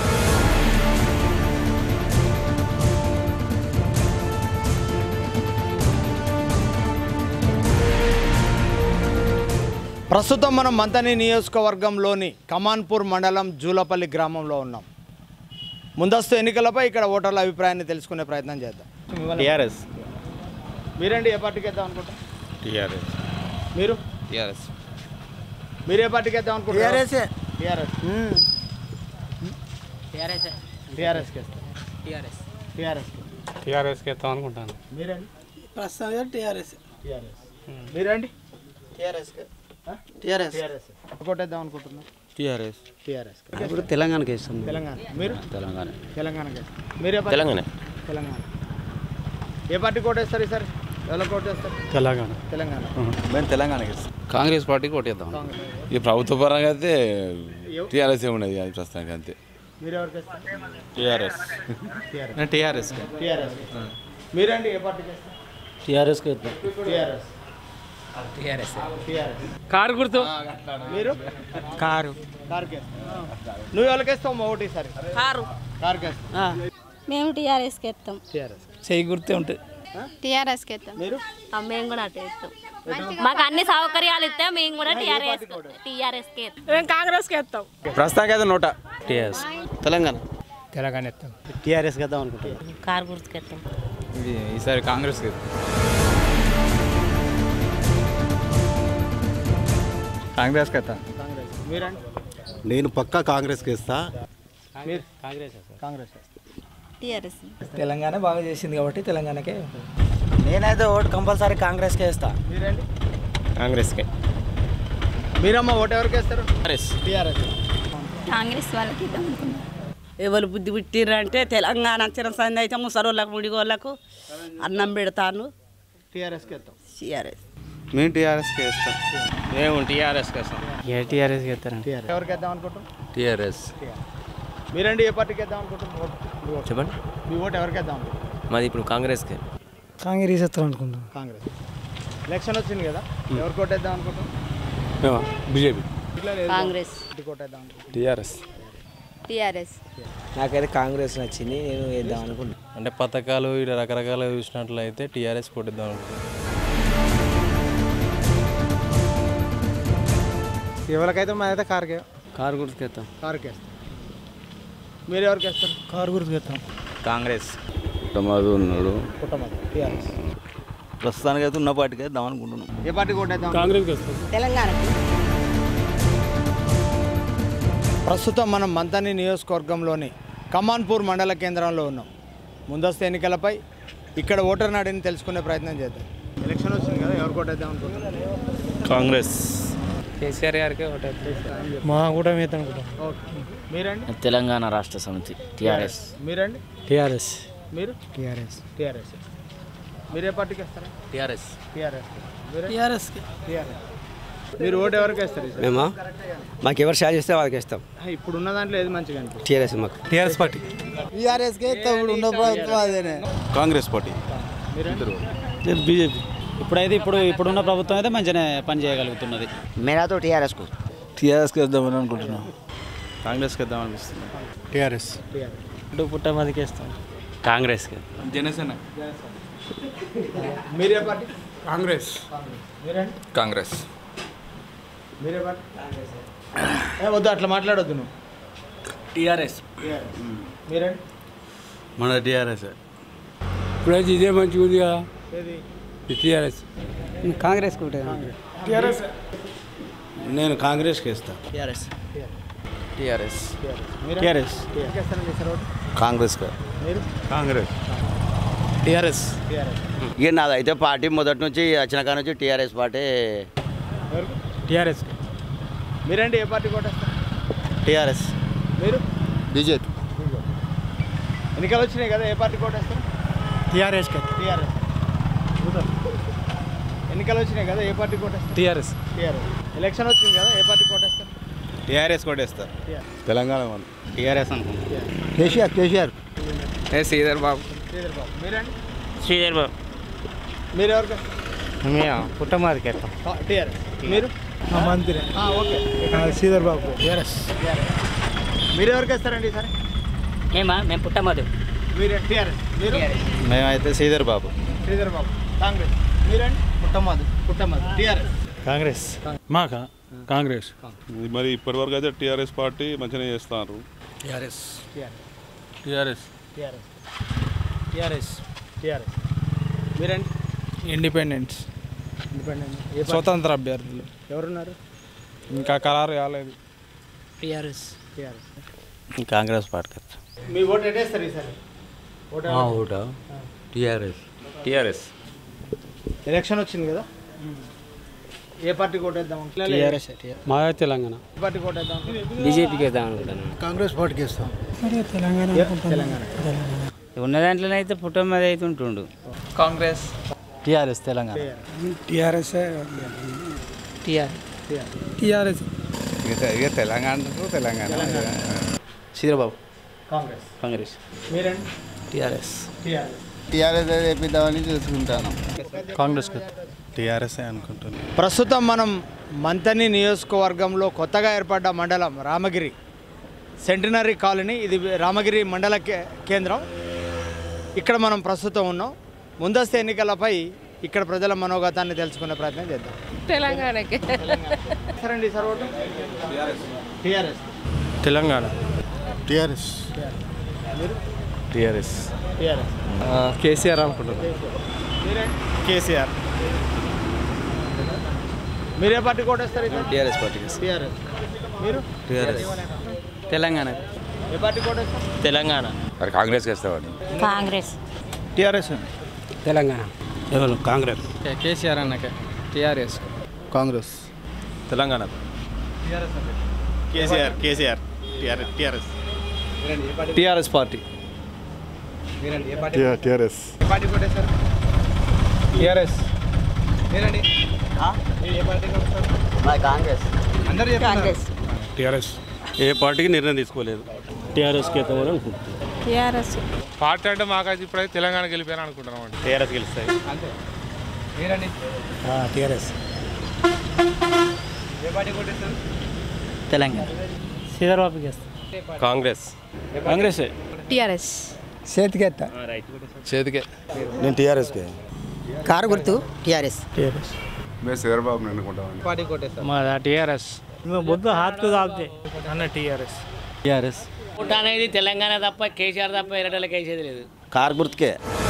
ప్రస్తుతం మనం మంతని నియోజకవర్గంలోని కమాన్పూర్ మండలం జూలపల్లి గ్రామంలో ఉన్నాం ముందస్తు ఎన్నికలపై ఇక్కడ ఓటర్ల అభిప్రాయాన్ని తెలుసుకునే ప్రయత్నం చేద్దాం టీఆర్ఎస్ మీరండి ఏ పార్టీకి వేద్దాం అనుకుంటారు టీఆర్ఎస్ మీరు టీఆర్ఎస్ మీరు ఏ పార్టీకి వేద్దాం అనుకుంటారు TRS ఏ. టీఆర్ఎస్ టీఆర్ఎస్ టీఆర్ఎస్కి వేస్తాం టీఆర్ఎస్ టీఆర్ఎస్ టీఆర్ఎస్కి వేస్తాం అనుకుంటాను మీరండి ప్రస్తుతానికి టీఆర్ఎస్ టీఆర్ఎస్ మీరండి టీఆర్ఎస్ టీఆర్ఎస్ టీఆర్ఎస్ కొట్టేద్దాం అనుకుంటున్నాం టీఆర్ఎస్ టీఆర్ఎస్ ఇప్పుడు తెలంగాణకి వేస్తాం తెలంగాణ మీరు తెలంగాణ తెలంగాణకి వేస్తాం. మీరే పార్టీ? తెలంగాణ. తెలంగాణ ఏ పార్టీ కోటేస్తారు ఈసారి ఎవరికి కోటేస్తారు తెలంగాణ తెలంగాణ మేము తెలంగాణకి కాంగ్రెస్ పార్టీకి ఓటేద్దాం కాంగ్రెస్. ఈ ప్రభుత్వ పరంగా అయితే టీఆర్ఎస్ ఉన్నది అది ప్రస్తుతానికి అంతే మీరు ఎవరికి వేస్తారు టీఆర్ఎస్ టీఆర్ఎస్ టీఆర్ఎస్ టీఆర్ఎస్ మీరండి ఏ పార్టీకి వేస్తారు టీఆర్ఎస్కి వేస్తాం టీఆర్ఎస్ టీఆర్ఎస్ టీఆర్ఎస్ కారు గుర్తు మీరు కారు కార్కి వేస్తావు నువ్వు ఎవరికి వేస్తావు మా ఓటు ఈసారి కారు కార్కి వేస్తావు మేము టీఆర్ఎస్కి ఎత్తాం టీఆర్ఎస్ చేయి గుర్తే ఉంటుంది టీఆర్ఎస్కి ఎత్తాం మీరు మేము కూడా అటే ఇస్తాం మాకు అన్ని సౌకర్యాలు ఇస్తే మేము కూడా టీఆర్ఎస్ టీఆర్ఎస్కి మేము కాంగ్రెస్కి వేస్తాం ప్రస్తుతానికి అయితే నోట టీఆర్ఎస్ తెలంగాణ తెలంగాణ ఎత్తాం టీఆర్ఎస్కి వేద్దాం అనుకుంటున్నాం కారు గుర్తుకు ఎత్తాం ఇది ఈసారి కాంగ్రెస్కి కాంగ్రెస్కి అయితే కాంగ్రెస్ మీరండి నేను పక్కా కాంగ్రెస్కి ఇస్తా మీరు కాంగ్రెస్ కాంగ్రెస్ టీఆర్ఎస్ తెలంగాణ బాగా చేసింది కాబట్టి తెలంగాణకే నేనైతే ఓటు కంపల్సరీ కాంగ్రెస్కే వేస్తా మీరండి కాంగ్రెస్కే మీరమ్మ ఓటు ఎవరికి వేస్తారు టీఆర్ఎస్ టీఆర్ఎస్ కాంగ్రెస్ వాళ్ళకి ఇద్దాం అనుకున్నాం ఎవరు బుద్ధి పుట్టిర్రంటే తెలంగాణ చిరసంది అయితే ముసలోళ్ళకు ముడిగోళ్ళకు అన్నం పెడతాను టీఆర్ఎస్కి వేస్తాం టీఆర్ఎస్ మేము టీఆర్ఎస్కి వేస్తాం మేము టీఆర్ఎస్కి వేస్తాం ఏ టీఆర్ఎస్కి వేస్తారండి టీఆర్ఎస్ ఎవరికి వేద్దాం అనుకుంటాం టీఆర్ఎస్ మీరండి ఏ పార్టీకి వేద్దాం అనుకుంటాం ఓటు మీ ఓటు. చెప్పండి మీ ఓటు ఎవరికి వేద్దాం అనుకుంటాం మాది ఇప్పుడు కాంగ్రెస్కే కాంగ్రెస్ వేస్తాం అనుకుంటాం కాంగ్రెస్ ఎలక్షన్ వచ్చింది కదా ఎవరికి ఓటేద్దాం అనుకుంటాం బీజేపీ ఇట్లా లేదు కాంగ్రెస్ ఇంటికి ఓటేద్దాం అనుకుంటాం టీఆర్ఎస్ టీఆర్ఎస్ నాకైతే కాంగ్రెస్ నచ్చింది నేను వేద్దాం అనుకుంటున్నాను అంటే పథకాలు ఇలా రకరకాల చూసినట్లయితే టీఆర్ఎస్ కొట్టిద్దాం అనుకుంటున్నాం ఎవరికైతే మాదైతే కార్కే కారు గుర్తుకు వేస్తాం కారుకి వేస్తాం మీరు ఎవరికి వేస్తారు కారు గుర్తుకు వేస్తాం కాంగ్రెస్ టమాదు ఉన్నాడు కుటుంబం టీఆర్ఎస్ ప్రస్తుతానికి అయితే ఉన్న పార్టీకి వేద్దాం అనుకుంటున్నాం ఏ పార్టీకి ఓటేద్దాం కాంగ్రెస్కి వస్తాం తెలంగాణకి ప్రస్తుతం మనం మంతని నియోజకవర్గంలోని కమాన్పూర్ మండల కేంద్రంలో ఉన్నాం ముందస్తు ఎన్నికలపై ఇక్కడ ఓటర్ నాడిని తెలుసుకునే ప్రయత్నం చేద్దాం ఎలక్షన్ వచ్చింది కదా ఎవరికి ఓటేద్దాం అనుకుంటున్నారు కాంగ్రెస్ కేసీఆర్ గారికి ఓటేస్తాం మా కూడా వేద్దాం అనుకుంటాం ఓకే మీరండి తెలంగాణ రాష్ట్ర సమితి టీఆర్ఎస్ మీరండి టీఆర్ఎస్ మీరు టీఆర్ఎస్ టీఆర్ఎస్ మీరు ఏ పార్టీకి వేస్తారా టీఆర్ఎస్ టీఆర్ఎస్ మీరు టీఆర్ఎస్కి టీఆర్ఎస్ మీరు ఓటు ఎవరికి వేస్తారు ఈసారి? మేమా మాకు ఎవరు షార్ చేస్తే వాళ్ళకి ఇస్తాం ఆ, ఇప్పుడు ఉన్న దాంట్లో ఏది మంచిగా అనిపిస్తుంది టీఆర్ఎస్ మాకు టీఆర్ఎస్ పార్టీ టీఆర్ఎస్కి ఇప్పుడు ఉన్న ప్రభుత్వం అదేనే కాంగ్రెస్ పార్టీ బీజేపీ ఇప్పుడైతే ఇప్పుడు ఇప్పుడున్న ప్రభుత్వం అయితే మంచిగానే పని చేయగలుగుతున్నది మేరాతో టీఆర్ఎస్కు టీఆర్ఎస్కి వేద్దామని అనుకుంటున్నాం కాంగ్రెస్కి వేద్దాం అనిపిస్తుంది టీఆర్ఎస్ టీఆర్ఎస్ ఇప్పుడు పుట్టమదికి వేస్తాం కాంగ్రెస్కి జనసేన మీరే పార్టీ కాంగ్రెస్ మీరండి కాంగ్రెస్ మీరే పార్టీ ఏ వద్దు అట్లా మాట్లాడొద్దు నువ్వు టీఆర్ఎస్ టీఆర్ఎస్ మీరండి మన టీఆర్ఎస్ ఇప్పుడైతే ఇదే మంచిగా ఉంది కదా ఏది టీఆర్ఎస్ కాంగ్రెస్ టీఆర్ఎస్ నేను కాంగ్రెస్కి వేస్తా టీఆర్ఎస్ టీఆర్ఎస్ టీఆర్ఎస్ టీఆర్ఎస్ సార్ ఓటు కాంగ్రెస్కి మీరు కాంగ్రెస్ టీఆర్ఎస్ టీఆర్ఎస్ ఇక నాదైతే పార్టీ మొదటి నుంచి వచ్చిన కాడ నుంచి టీఆర్ఎస్ పార్టీ ఎవరికి టీఆర్ఎస్ మీరండి ఏ పార్టీ కొట్టేస్తారు టీఆర్ఎస్ మీరు బీజేపీ ఎన్నికలు వచ్చినాయి కదా ఏ పార్టీ కొట్టేస్తారు టీఆర్ఎస్ టీఆర్ఎస్ ఎన్నికలు వచ్చినాయి కదా ఏ పార్టీ కొట్టేస్తారు టీఆర్ఎస్ టీఆర్ఎస్ ఎలక్షన్ వచ్చింది కదా ఏ పార్టీ కొట్టేస్తారు టీఆర్ఎస్ కొట్టేస్తారు తెలంగాణ వాళ్ళు టీఆర్ఎస్ అనుకుంటా కేసీఆర్ కేసీఆర్ ఏ శ్రీధర్ బాబు మీరండి శ్రీధర్ బాబు మీరు ఎవరికి మేము పుట్టమాదికి వెళ్తాం టీఆర్ఎస్ మీరు మంత్రి ఆ, ఓకే శ్రీధర్ బాబు టీఆర్ఎస్ మీరు ఎవరికి వేస్తారండి సరే మేమా మేము పుట్టమాది మీరు టీఆర్ఎస్ మీరు మేమైతే శ్రీధర్ బాబు శ్రీధర్ బాబు కాంగ్రెస్ మీరండి పుట్టమాది పుట్టమాది టీఆర్ఎస్ కాంగ్రెస్ మాకా కాంగ్రెస్ మరి ఇప్పటివరకు అయితే టీఆర్ఎస్ పార్టీ మంచిగా చేస్తున్నారు టీఆర్ఎస్ టీఆర్ఎస్ టీఆర్ఎస్ టీఆర్ఎస్ టీఆర్ఎస్ మీరండి ఇండిపెండెన్స్ ఇండిపెండెంట్ ఏ పార్టీ? స్వతంత్ర అభ్యర్థులు ఎవరున్నారు ఇంకా ఖరారు కాలేదు టీఆర్ఎస్ టీఆర్ఎస్ కాంగ్రెస్ పార్టీ మీ ఓటు ఎట్టేస్తారు ఈసారి ఓటు మా ఎవరు? ఓటా ఆ. టీఆర్ఎస్ టీఆర్ఎస్ ఎలక్షన్ వచ్చింది కదా ఏ పార్టీకి ఓటేద్దాం టీఆర్ఎస్ మా తెలంగాణ ఏ పార్టీకి ఓటేద్దాం బీజేపీకి వేద్దాం అనుకుంటున్నాను కాంగ్రెస్ పార్టీకి ఇస్తాం తెలంగాణ తెలంగాణ ఉన్న దాంట్లోనే అయితే పుట్టమాది అయితే ఉంటుండు కాంగ్రెస్ టీఆర్ఎస్ తెలంగాణ టీఆర్ఎస్ టీఆర్ టీఆర్ఎస్ ఇక తెలంగాణ తెలంగాణ శ్రీధర్ బాబు కాంగ్రెస్ కాంగ్రెస్ మీరండి టీఆర్ఎస్ టీఆర్ఎస్ టీఆర్ఎస్ వేపిద్దామని చూసుకుంటాను కాంగ్రెస్ టీఆర్ఎస్ అనుకుంటున్నాను ప్రస్తుతం మనం మంతని నియోజకవర్గంలో కొత్తగా ఏర్పడ్డ మండలం రామగిరి సెంటినరీ కాలనీ ఇది రామగిరి మండల కే- కేంద్రం ఇక్కడ మనం ప్రస్తుతం ఉన్నాం ముందస్తు ఎన్నికలపై ఇక్కడ ప్రజల మనోగతాన్ని తెలుసుకునే ప్రయత్నం చేద్దాం తెలంగాణకి సరండి సార్ ఓటు టీఆర్ఎస్ తెలంగాణ టీఆర్ఎస్ మీరు టీఆర్ఎస్ టీఆర్ఎస్ కేసీఆర్ అనుకుంటున్నాను కేసీఆర్ మీరే పార్టీ కోటేస్తారు టీఆర్ఎస్ పార్టీకి టీఆర్ఎస్ మీరు టీఆర్ఎస్ తెలంగాణ ఏ పార్టీ కోటేస్తారు తెలంగాణ మరి కాంగ్రెస్కి వేస్తామండి కాంగ్రెస్ టీఆర్ఎస్ తెలంగాణ ఎవరు కాంగ్రెస్ కేసీఆర్ అన్నకే టీఆర్ఎస్ కాంగ్రెస్ తెలంగాణ కేసీఆర్ కేసీఆర్ టీఆర్ఎస్ టీఆర్ఎస్ టీఆర్ఎస్ పార్టీ మీరండి ఏ పార్టీ టీఆర్ఎస్ ఏ పార్టీ కొట్టేస్తారు టీఆర్ఎస్ మీరండి మీరు ఏ పార్టీ కొట్టేస్తారు మా కాంగ్రెస్ అందరూ చెప్తున్నారు టీఆర్ఎస్ ఏ పార్టీకి నిర్ణయం తీసుకోలేదు టీఆర్ఎస్కి వేద్దామని అనుకుంటున్నాను టీఆర్ఎస్ పార్టీ అంటే మాకైతే ఇప్పుడైతే తెలంగాణకి వెళ్ళిపోయాను అనుకుంటున్నాం అండి టీఆర్ఎస్ గెలుస్తాయి అంతే మీరండి టీఆర్ఎస్ ఏ పార్టీ కొట్టేస్తారు తెలంగాణ శ్రీధర్ బాబుకి వేస్తాం కాంగ్రెస్ కాంగ్రెసే టీఆర్ఎస్ చేతికెత్త చేతికే నేను టీఆర్ఎస్కే కారు గుర్తు టీఆర్ఎస్ టీఆర్ఎస్ మేము శ్రీధర్బాబుని ఎన్నుకుంటామండి పార్టీ కొట్టేస్తారు మా టీఆర్ఎస్ మేము బొద్దు హాత్కు తాగితే అన్న టీఆర్ఎస్ టీఆర్ఎస్ పుట్ట అనేది తెలంగాణ తప్ప కేసీఆర్ తప్ప ఎరటోళ్ళకి వేసేది లేదు కారు గుర్తుకే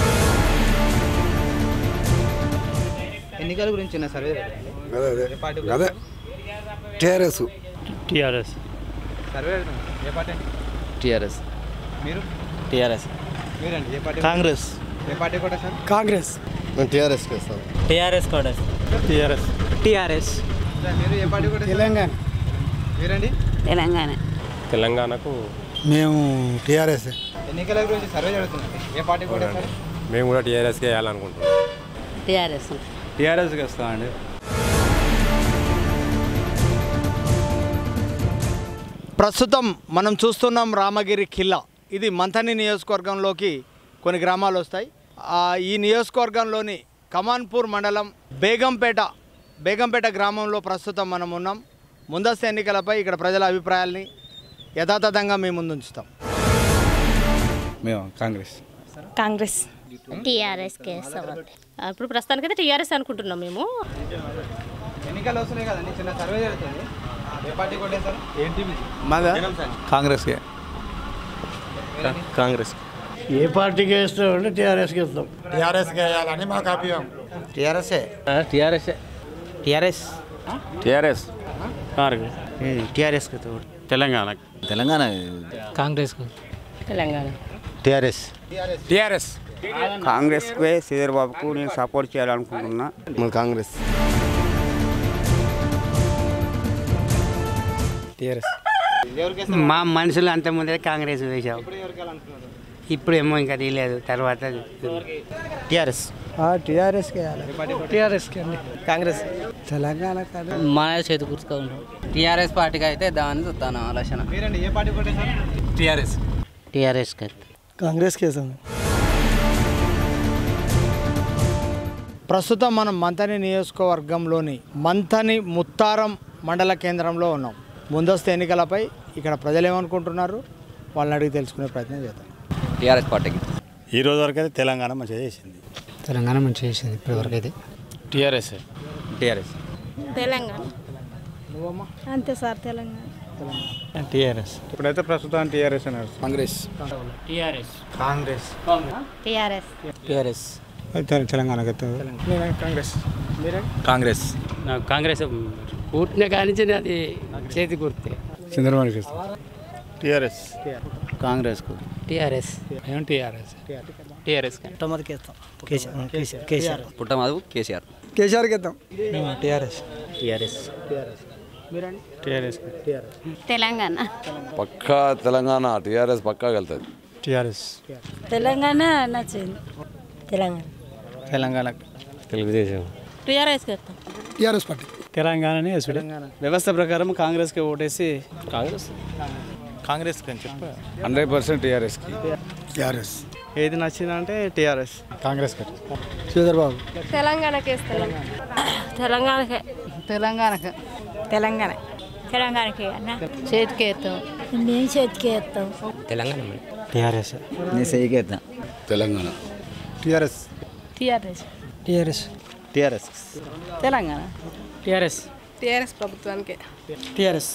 ఎన్నికల గురించి చిన్న సర్వే జరుగుతుంది. ఏ పార్టీ అదే టీఆర్ఎస్ టీఆర్ఎస్ సర్వే జరుగుతుంది. ఏ పార్టీ అండి? టీఆర్ఎస్ మీరు టీఆర్ఎస్ మీరండి ఏ పార్టీ కాంగ్రెస్ ఏ పార్టీ కొట్టేస్తారు కాంగ్రెస్ నేను టీఆర్ఎస్కి ఇస్తాను టీఆర్ఎస్ కూడా టీఆర్ఎస్ టీఆర్ఎస్ మీరు ఏ పార్టీ కొట్టేస్తారు తెలంగాణ మీరండి తెలంగాణ తెలంగాణకు మేము టీఆర్ఎస్ ఎన్నికల గురించి సర్వే జరుగుతుంది ఏ పార్టీ కొట్టేస్తారు మేము కూడా టీఆర్ఎస్కే వేయాలనుకుంటున్నాం టీఆర్ఎస్ టీఆర్ఎస్కి వస్తామండి ప్రస్తుతం మనం చూస్తున్నాం రామగిరి ఖిల్లా ఇది మంథని నియోజకవర్గంలోకి కొన్ని గ్రామాలు వస్తాయి ఆ, ఈ నియోజకవర్గంలోని కమాన్పూర్ మండలం బేగంపేట బేగంపేట గ్రామంలో ప్రస్తుతం మనం ఉన్నాం ముందస్తు ఎన్నికలపై ఇక్కడ ప్రజల అభిప్రాయాల్ని యథాతథంగా మేము ముందుంచుతాం మేము కాంగ్రెస్ కాంగ్రెస్ టీఆర్ఎస్కి వేస్తాం ఇప్పుడు ప్రస్తుతానికైతే టీఆర్ఎస్ అనుకుంటున్నాం మేము ఎన్నికలు వస్తున్నాయి కదండి చిన్న సర్వే జరుగుతుంది ఏ పార్టీ కొట్టేస్తారు ఏంటి మాదా కాంగ్రెస్కే కాంగ్రెస్ ఏ పార్టీకి వేస్తామంటే టీఆర్ఎస్కి ఇస్తాం టీఆర్ఎస్కి వేయాలని మాకు అభిప్రాయం టీఆర్ఎస్ఏ టీఆర్ఎస్ టీఆర్ఎస్ టీఆర్ఎస్ టీఆర్ఎస్ తెలంగాణ తెలంగాణ కాంగ్రెస్ తెలంగాణ టీఆర్ఎస్ టీఆర్ఎస్ కాంగ్రెస్కి శ్రీధర్ బాబుకు నేను సపోర్ట్ చేయాలనుకుంటున్నా మన కాంగ్రెస్ టీఆర్ఎస్ ఎవరికి మా మనుషులు అంత ముందే కాంగ్రెస్ వేసాం ఇప్పుడు ఎవరికి వెళ్ళాలనుకున్నారు ఇప్పుడు ఏమో ఇంకా తెలియదు తర్వాత టీఆర్ఎస్ టీఆర్ఎస్కి టీఆర్ఎస్కి అండి కాంగ్రెస్ తెలంగాణ మన చేతి గుర్తుగా ఉంటాం టీఆర్ఎస్ పార్టీకి అయితే దాన్ని చూస్తాను ఆలోచన మీరండి ఏ పార్టీ కొట్టేశారు టీఆర్ఎస్ టీఆర్ఎస్కి కాంగ్రెస్ కేసం ప్రస్తుతం మనం మంతని నియోజకవర్గంలోని మంతని ముత్తారం మండల కేంద్రంలో ఉన్నాం ముందస్తు ఎన్నికలపై ఇక్కడ ప్రజలు ఏమనుకుంటున్నారు వాళ్ళని అడిగి తెలుసుకునే ప్రయత్నం చేద్దాం టీఆర్ఎస్ పార్టీకి ఈ రోజు వరకు అయితే తెలంగాణ మంచిగా చేసింది తెలంగాణ మంచిగా చేసింది ఇప్పటివరకు అయితే టీఆర్ఎస్ టీఆర్ఎస్ తెలంగాణ అంతే సార్ తెలంగాణ టీఆర్ఎస్ ఇప్పుడైతే ప్రస్తుతం టీఆర్ఎస్ అన్నారు కాంగ్రెస్ టీఆర్ఎస్ కాంగ్రెస్ టీఆర్ఎస్ టీఆర్ఎస్ తెలంగాణకి కాంగ్రెస్ కాంగ్రెస్ నాకు కాంగ్రెస్ పుట్టిన కానించి అది చేతి గుర్తే చంద్రబాబు టీఆర్ఎస్ కాంగ్రెస్కు టీఆర్ఎస్ ఏం టీఆర్ఎస్ టీఆర్ఎస్ కేసీఆర్ పుట్టమధు కేసీఆర్ కేసీఆర్కి ఇద్దాం టీఆర్ఎస్ టీఆర్ఎస్ మీరండి టీఆర్ఎస్ టీఆర్ఎస్ తెలంగాణ పక్కా తెలంగాణ టీఆర్ఎస్ పక్కా వెళ్తుంది టీఆర్ఎస్ తెలంగాణ నచ్చింది తెలంగాణ తెలంగాణ తెలుగుదేశం టీఆర్ఎస్కి వస్తాం టీఆర్ఎస్ పార్టీ తెలంగాణనే వ్యవస్థ ప్రకారం కాంగ్రెస్కి ఓటేసి కాంగ్రెస్ కాంగ్రెస్ అని చెప్ప హండ్రెడ్ పర్సెంట్ టీఆర్ఎస్కి టీఆర్ఎస్ ఏది నచ్చిందంటే టీఆర్ఎస్ కాంగ్రెస్ చంద్రబాబు తెలంగాణకి వేస్తాం తెలంగాణకే తెలంగాణకు తెలంగాణ తెలంగాణకి అన్న చేతికి వేస్తాం మేము చేతికి వేస్తాం తెలంగాణ టీఆర్ఎస్ నీ సైకేద్దాం తెలంగాణ టీఆర్ఎస్ టీఆర్ఎస్ టీఆర్ఎస్ టీఆర్ఎస్ తెలంగాణ టీఆర్ఎస్ టీఆర్ఎస్ ప్రభుత్వానికి టీఆర్ఎస్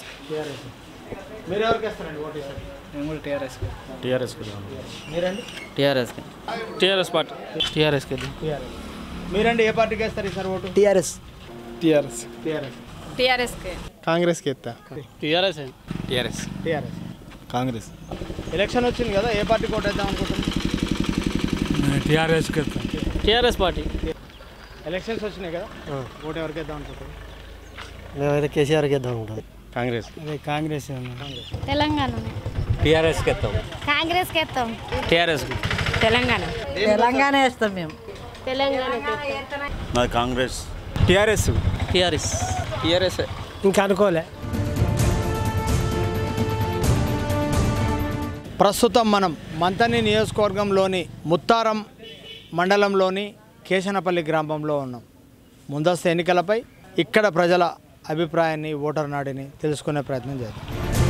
మీరు ఎవరికి వేస్తారండి ఓటు ఈసారి? మేము కూడా టీఆర్ఎస్ టీఆర్ఎస్ మీరండి టీఆర్ఎస్కి టీఆర్ఎస్ పార్టీ టీఆర్ఎస్కి టీఆర్ఎస్ మీరండి ఏ పార్టీకి వేస్తారు ఈసారి ఓటు టీఆర్ఎస్ టీఆర్ఎస్ టీఆర్ఎస్ టీఆర్ఎస్కి కాంగ్రెస్కి ఎత్తా టీఆర్ఎస్ టీఆర్ఎస్ టీఆర్ఎస్ కాంగ్రెస్ ఎలక్షన్ వచ్చింది కదా ఏ పార్టీకి ఓటు వేద్దాం అనుకుంటున్నాం టీఆర్ఎస్కి వెళ్తాం టీఆర్ఎస్ పార్టీ ఎలక్షన్స్ వచ్చినాయి కదా ఓటు ఎవరికి వేద్దాం అనుకుంటున్నాం మేమైతే కేసీఆర్కి ఇద్దాం అనుకుంటాం కాంగ్రెస్ కాంగ్రెస్ తెలంగాణ టీఆర్ఎస్కి వేస్తాం కాంగ్రెస్కి వేస్తాం టీఆర్ఎస్కి తెలంగాణ తెలంగాణ వేస్తాం మేము తెలంగాణ మాది కాంగ్రెస్ టీఆర్ఎస్ టీఆర్ఎస్ టీఆర్ఎస్ ఇంకా అనుకోలే ప్రస్తుతం మనం మంతని నియోజకవర్గంలోని ముత్తారం మండలంలోని కేశనపల్లి గ్రామంలో ఉన్నాం ముందస్తు ఎన్నికలపై ఇక్కడ ప్రజల అభిప్రాయాన్ని ఓటర్ నాడిని తెలుసుకునే ప్రయత్నం చేద్దాం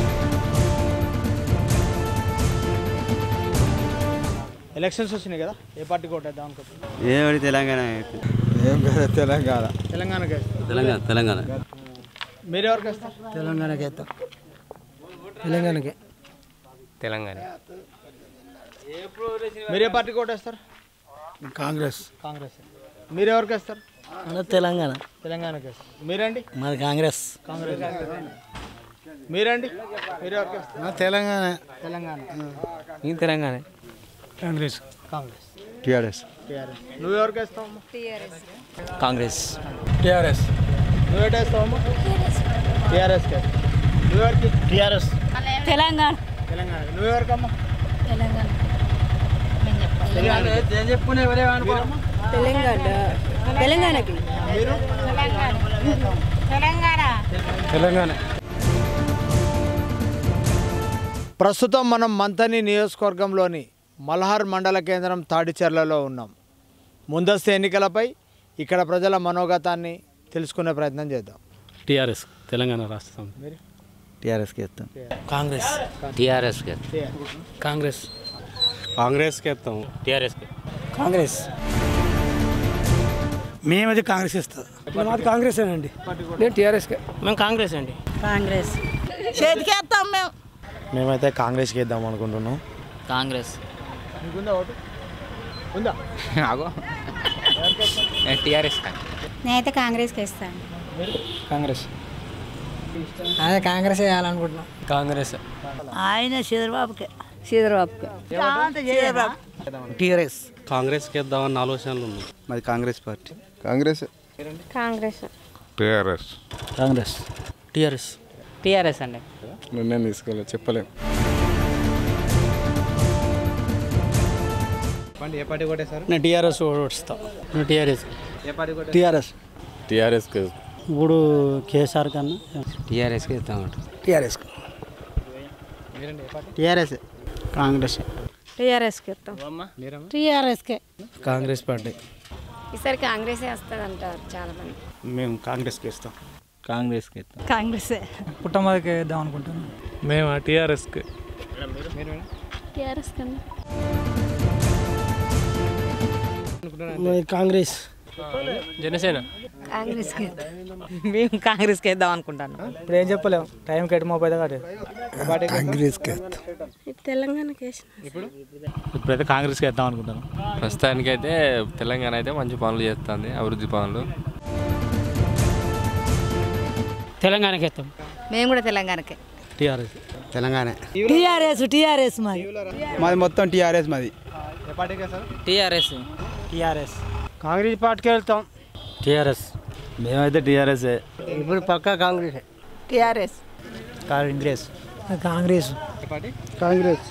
ఎలక్షన్స్ వచ్చినాయి కదా ఏ పార్టీకి ఓటేద్దాం అనుకుంటున్నాం ఏమిటి తెలంగాణ ఏం కదా తెలంగాణ తెలంగాణకి వేస్తాం. తెలంగాణ తెలంగాణ మీరు ఎవరికి వేస్తారు తెలంగాణకి ఇద్దాం తెలంగాణకి తెలంగాణ మీరు ఏ పార్టీకి ఓటేస్తారు కాంగ్రెస్ కాంగ్రెస్ మీరు ఎవరికి వేస్తారు తెలంగాణ తెలంగాణకి వేస్తారు మీరండి మాది కాంగ్రెస్ కాంగ్రెస్ మీరండి మీరు ఎవరికి వేస్తారు తెలంగాణ తెలంగాణ నేను తెలంగాణ కాంగ్రెస్ కాంగ్రెస్ టీఆర్ఎస్ టీఆర్ఎస్ నువ్వు ఎవరికి వేస్తావు కాంగ్రెస్ టీఆర్ఎస్ నువ్వు ఎటు వేస్తావమ్మా టీఆర్ఎస్ నువ్వెవరికి టీఆర్ఎస్ తెలంగాణ తెలంగాణ నువ్వెవరికమ్మా తెలంగాణ ఏం చెప్పుకునే తెలంగాణ తెలంగాణకి మీరు తెలంగాణ తెలంగాణ ప్రస్తుతం మనం మంతని నియోజకవర్గంలోని మల్హార్ మండల కేంద్రం తాడిచెర్లలో ఉన్నాం ముందస్తు ఎన్నికలపై ఇక్కడ ప్రజల మనోగతాన్ని తెలుసుకునే ప్రయత్నం చేద్దాం టీఆర్ఎస్ తెలంగాణ రాష్ట్ర సమితి మీరు టీఆర్ఎస్కి ఇస్తాం కాంగ్రెస్ టీఆర్ఎస్కి కాంగ్రెస్ కాంగ్రెస్కి ఎత్తాం టీఆర్ఎస్కి కాంగ్రెస్ మేమైతే కాంగ్రెస్ ఇస్తాం మాది కాంగ్రెస్ అండి నేను టీఆర్ఎస్కి మేము కాంగ్రెస్ అండి కాంగ్రెస్ చేతికి వేస్తాం మేము మేమైతే కాంగ్రెస్కి వేద్దాం అనుకుంటున్నాం కాంగ్రెస్ మీకుందా ఓటు ఉందా ఆగో టీఆర్ఎస్ నేనైతే కాంగ్రెస్కి వేస్తాను కాంగ్రెస్ అదే కాంగ్రెస్ వేయాలనుకుంటున్నాం కాంగ్రెస్ ఆయన చంద్రబాబుకి చంద్రబాబుకి టీఆర్ఎస్ కాంగ్రెస్కి వేద్దామన్న ఆలోచనలు ఉన్నాయి మాది కాంగ్రెస్ పార్టీ కాంగ్రెస్ కాంగ్రెస్ టీఆర్ఎస్ కాంగ్రెస్ టీఆర్ఎస్ టీఆర్ఎస్ అండి నిర్ణయం తీసుకోలేదు చెప్పలేం చెప్పండి ఏ పార్టీ కొట్టేశారు నేను టీఆర్ఎస్ ఓడిస్తా నేను టీఆర్ఎస్ ఏ పార్టీ కొట్టేశారు టీఆర్ఎస్ టీఆర్ఎస్కి ఇప్పుడు కేసీఆర్ కన్నా టీఆర్ఎస్కి ఇస్తామంట టీఆర్ఎస్ మీరండి ఏ పార్టీ టీఆర్ఎస్ కాంగ్రెస్ టీఆర్ఎస్కి ఇస్తాం మీరమ్మా టీఆర్ఎస్కే కాంగ్రెస్ పార్టీ ఈసారి కాంగ్రెసే వస్తుంది అంటారు చాలా మంది మేము కాంగ్రెస్కి ఇస్తాం కాంగ్రెస్కి ఇస్తాం కాంగ్రెసే పుట్టమదికి వేద్దాం అనుకుంటున్నాం మేము టీఆర్ఎస్కి మీరు మేడం టీఆర్ఎస్ కన్నా కాంగ్రెస్ జనసేన కాంగ్రెస్కి మేము కాంగ్రెస్కి వేద్దాం అనుకుంటాను ఇప్పుడు ఏం చెప్పలేము టైం కట్టి మోపైతే కాదు ఏ పార్టీ కాంగ్రెస్కి తెలంగాణకి వేసిన ఇప్పుడు ఇప్పుడైతే కాంగ్రెస్కి వేద్దాం అనుకుంటాను ప్రస్తుతానికైతే తెలంగాణ అయితే మంచి పనులు చేస్తుంది అభివృద్ధి పనులు తెలంగాణకి వేస్తాం మేము కూడా తెలంగాణకే టీఆర్ఎస్ తెలంగాణ టీఆర్ఎస్ టీఆర్ఎస్ మాది మాది మొత్తం టీఆర్ఎస్ మాది ఏ పార్టీకి వేశారు టీఆర్ఎస్ టీఆర్ఎస్ కాంగ్రెస్ పార్టీకి వెళ్తాం టీఆర్ఎస్ మేమైతే టీఆర్ఎస్ ఇప్పుడు పక్కా కాంగ్రెస్ టీఆర్ఎస్ కాంగ్రెస్ కాంగ్రెస్ ఏ పార్టీ కాంగ్రెస్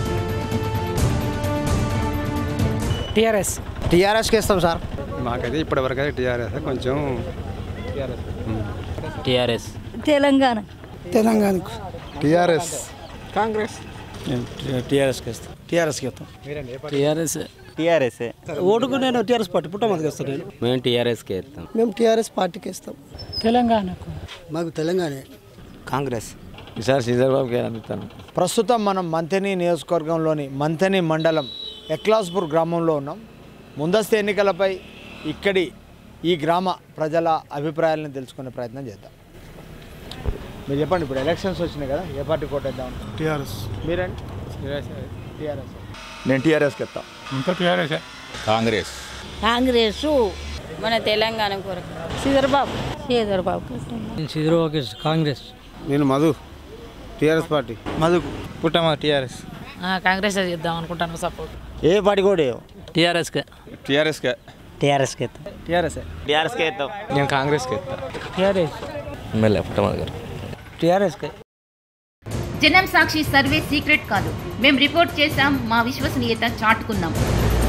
టీఆర్ఎస్ టీఆర్ఎస్కి ఇస్తాం సార్ మాకైతే ఇప్పటివరకు అయితే టీఆర్ఎస్ కొంచెం టీఆర్ఎస్ టీఆర్ఎస్ తెలంగాణ తెలంగాణకు టీఆర్ఎస్ కాంగ్రెస్ టీఆర్ఎస్కి ఇస్తాం టీఆర్ఎస్కి ఇస్తాం మీరండి ఏ పార్టీ టీఆర్ఎస్ టీఆర్ఎస్ ఓటుకు నేను టీఆర్ఎస్ పార్టీ పుట్టమదికి వస్తాను నేను మేము టీఆర్ఎస్కి ఇస్తాం మేము టీఆర్ఎస్ పార్టీకి ఇస్తాం తెలంగాణకు మాకు తెలంగాణ కాంగ్రెస్ ఈసారి శ్రీధర్బాబుకి అందుతాను ప్రస్తుతం మనం మంథని నియోజకవర్గంలోని మంథని మండలం ఎక్లాస్పూర్ గ్రామంలో ఉన్నాం ముందస్తు ఎన్నికలపై ఇక్కడి ఈ గ్రామ ప్రజల అభిప్రాయాలను తెలుసుకునే ప్రయత్నం చేద్దాం మీరు చెప్పండి ఇప్పుడు ఎలక్షన్స్ వచ్చినాయి కదా ఏ పార్టీ కొట్టేద్దాం టీఆర్ఎస్ మీరండి టీఆర్ఎస్ నేను టీఆర్ఎస్కి ఇస్తాం ఇంకా టీఆర్ఎస్ కాంగ్రెస్ కాంగ్రెస్ మన తెలంగాణ కొరకు శ్రీధర్బాబు శ్రీధర్బాబు శ్రీధర్బాబుకి కాంగ్రెస్ నేను మధు టీఆర్ఎస్ పార్టీ మధు పుట్టమ టీఆర్ఎస్ కాంగ్రెస్ చేద్దాం అనుకుంటాను సపోర్ట్ ఏ పార్టీ కూడా టీఆర్ఎస్కి టీఆర్ఎస్కే టీఆర్ఎస్కి ఇస్తాం టీఆర్ఎస్ టీఆర్ఎస్కి ఇస్తాం నేను కాంగ్రెస్కి ఇస్తాను టీఆర్ఎస్ ఎమ్మెల్యే పుట్టమది గారు టీఆర్ఎస్కి జనం సాక్షి సర్వే సీక్రెట్ కాదు మేము రిపోర్ట్ చేశాం మా విశ్వసనీయత చాటుకున్నాం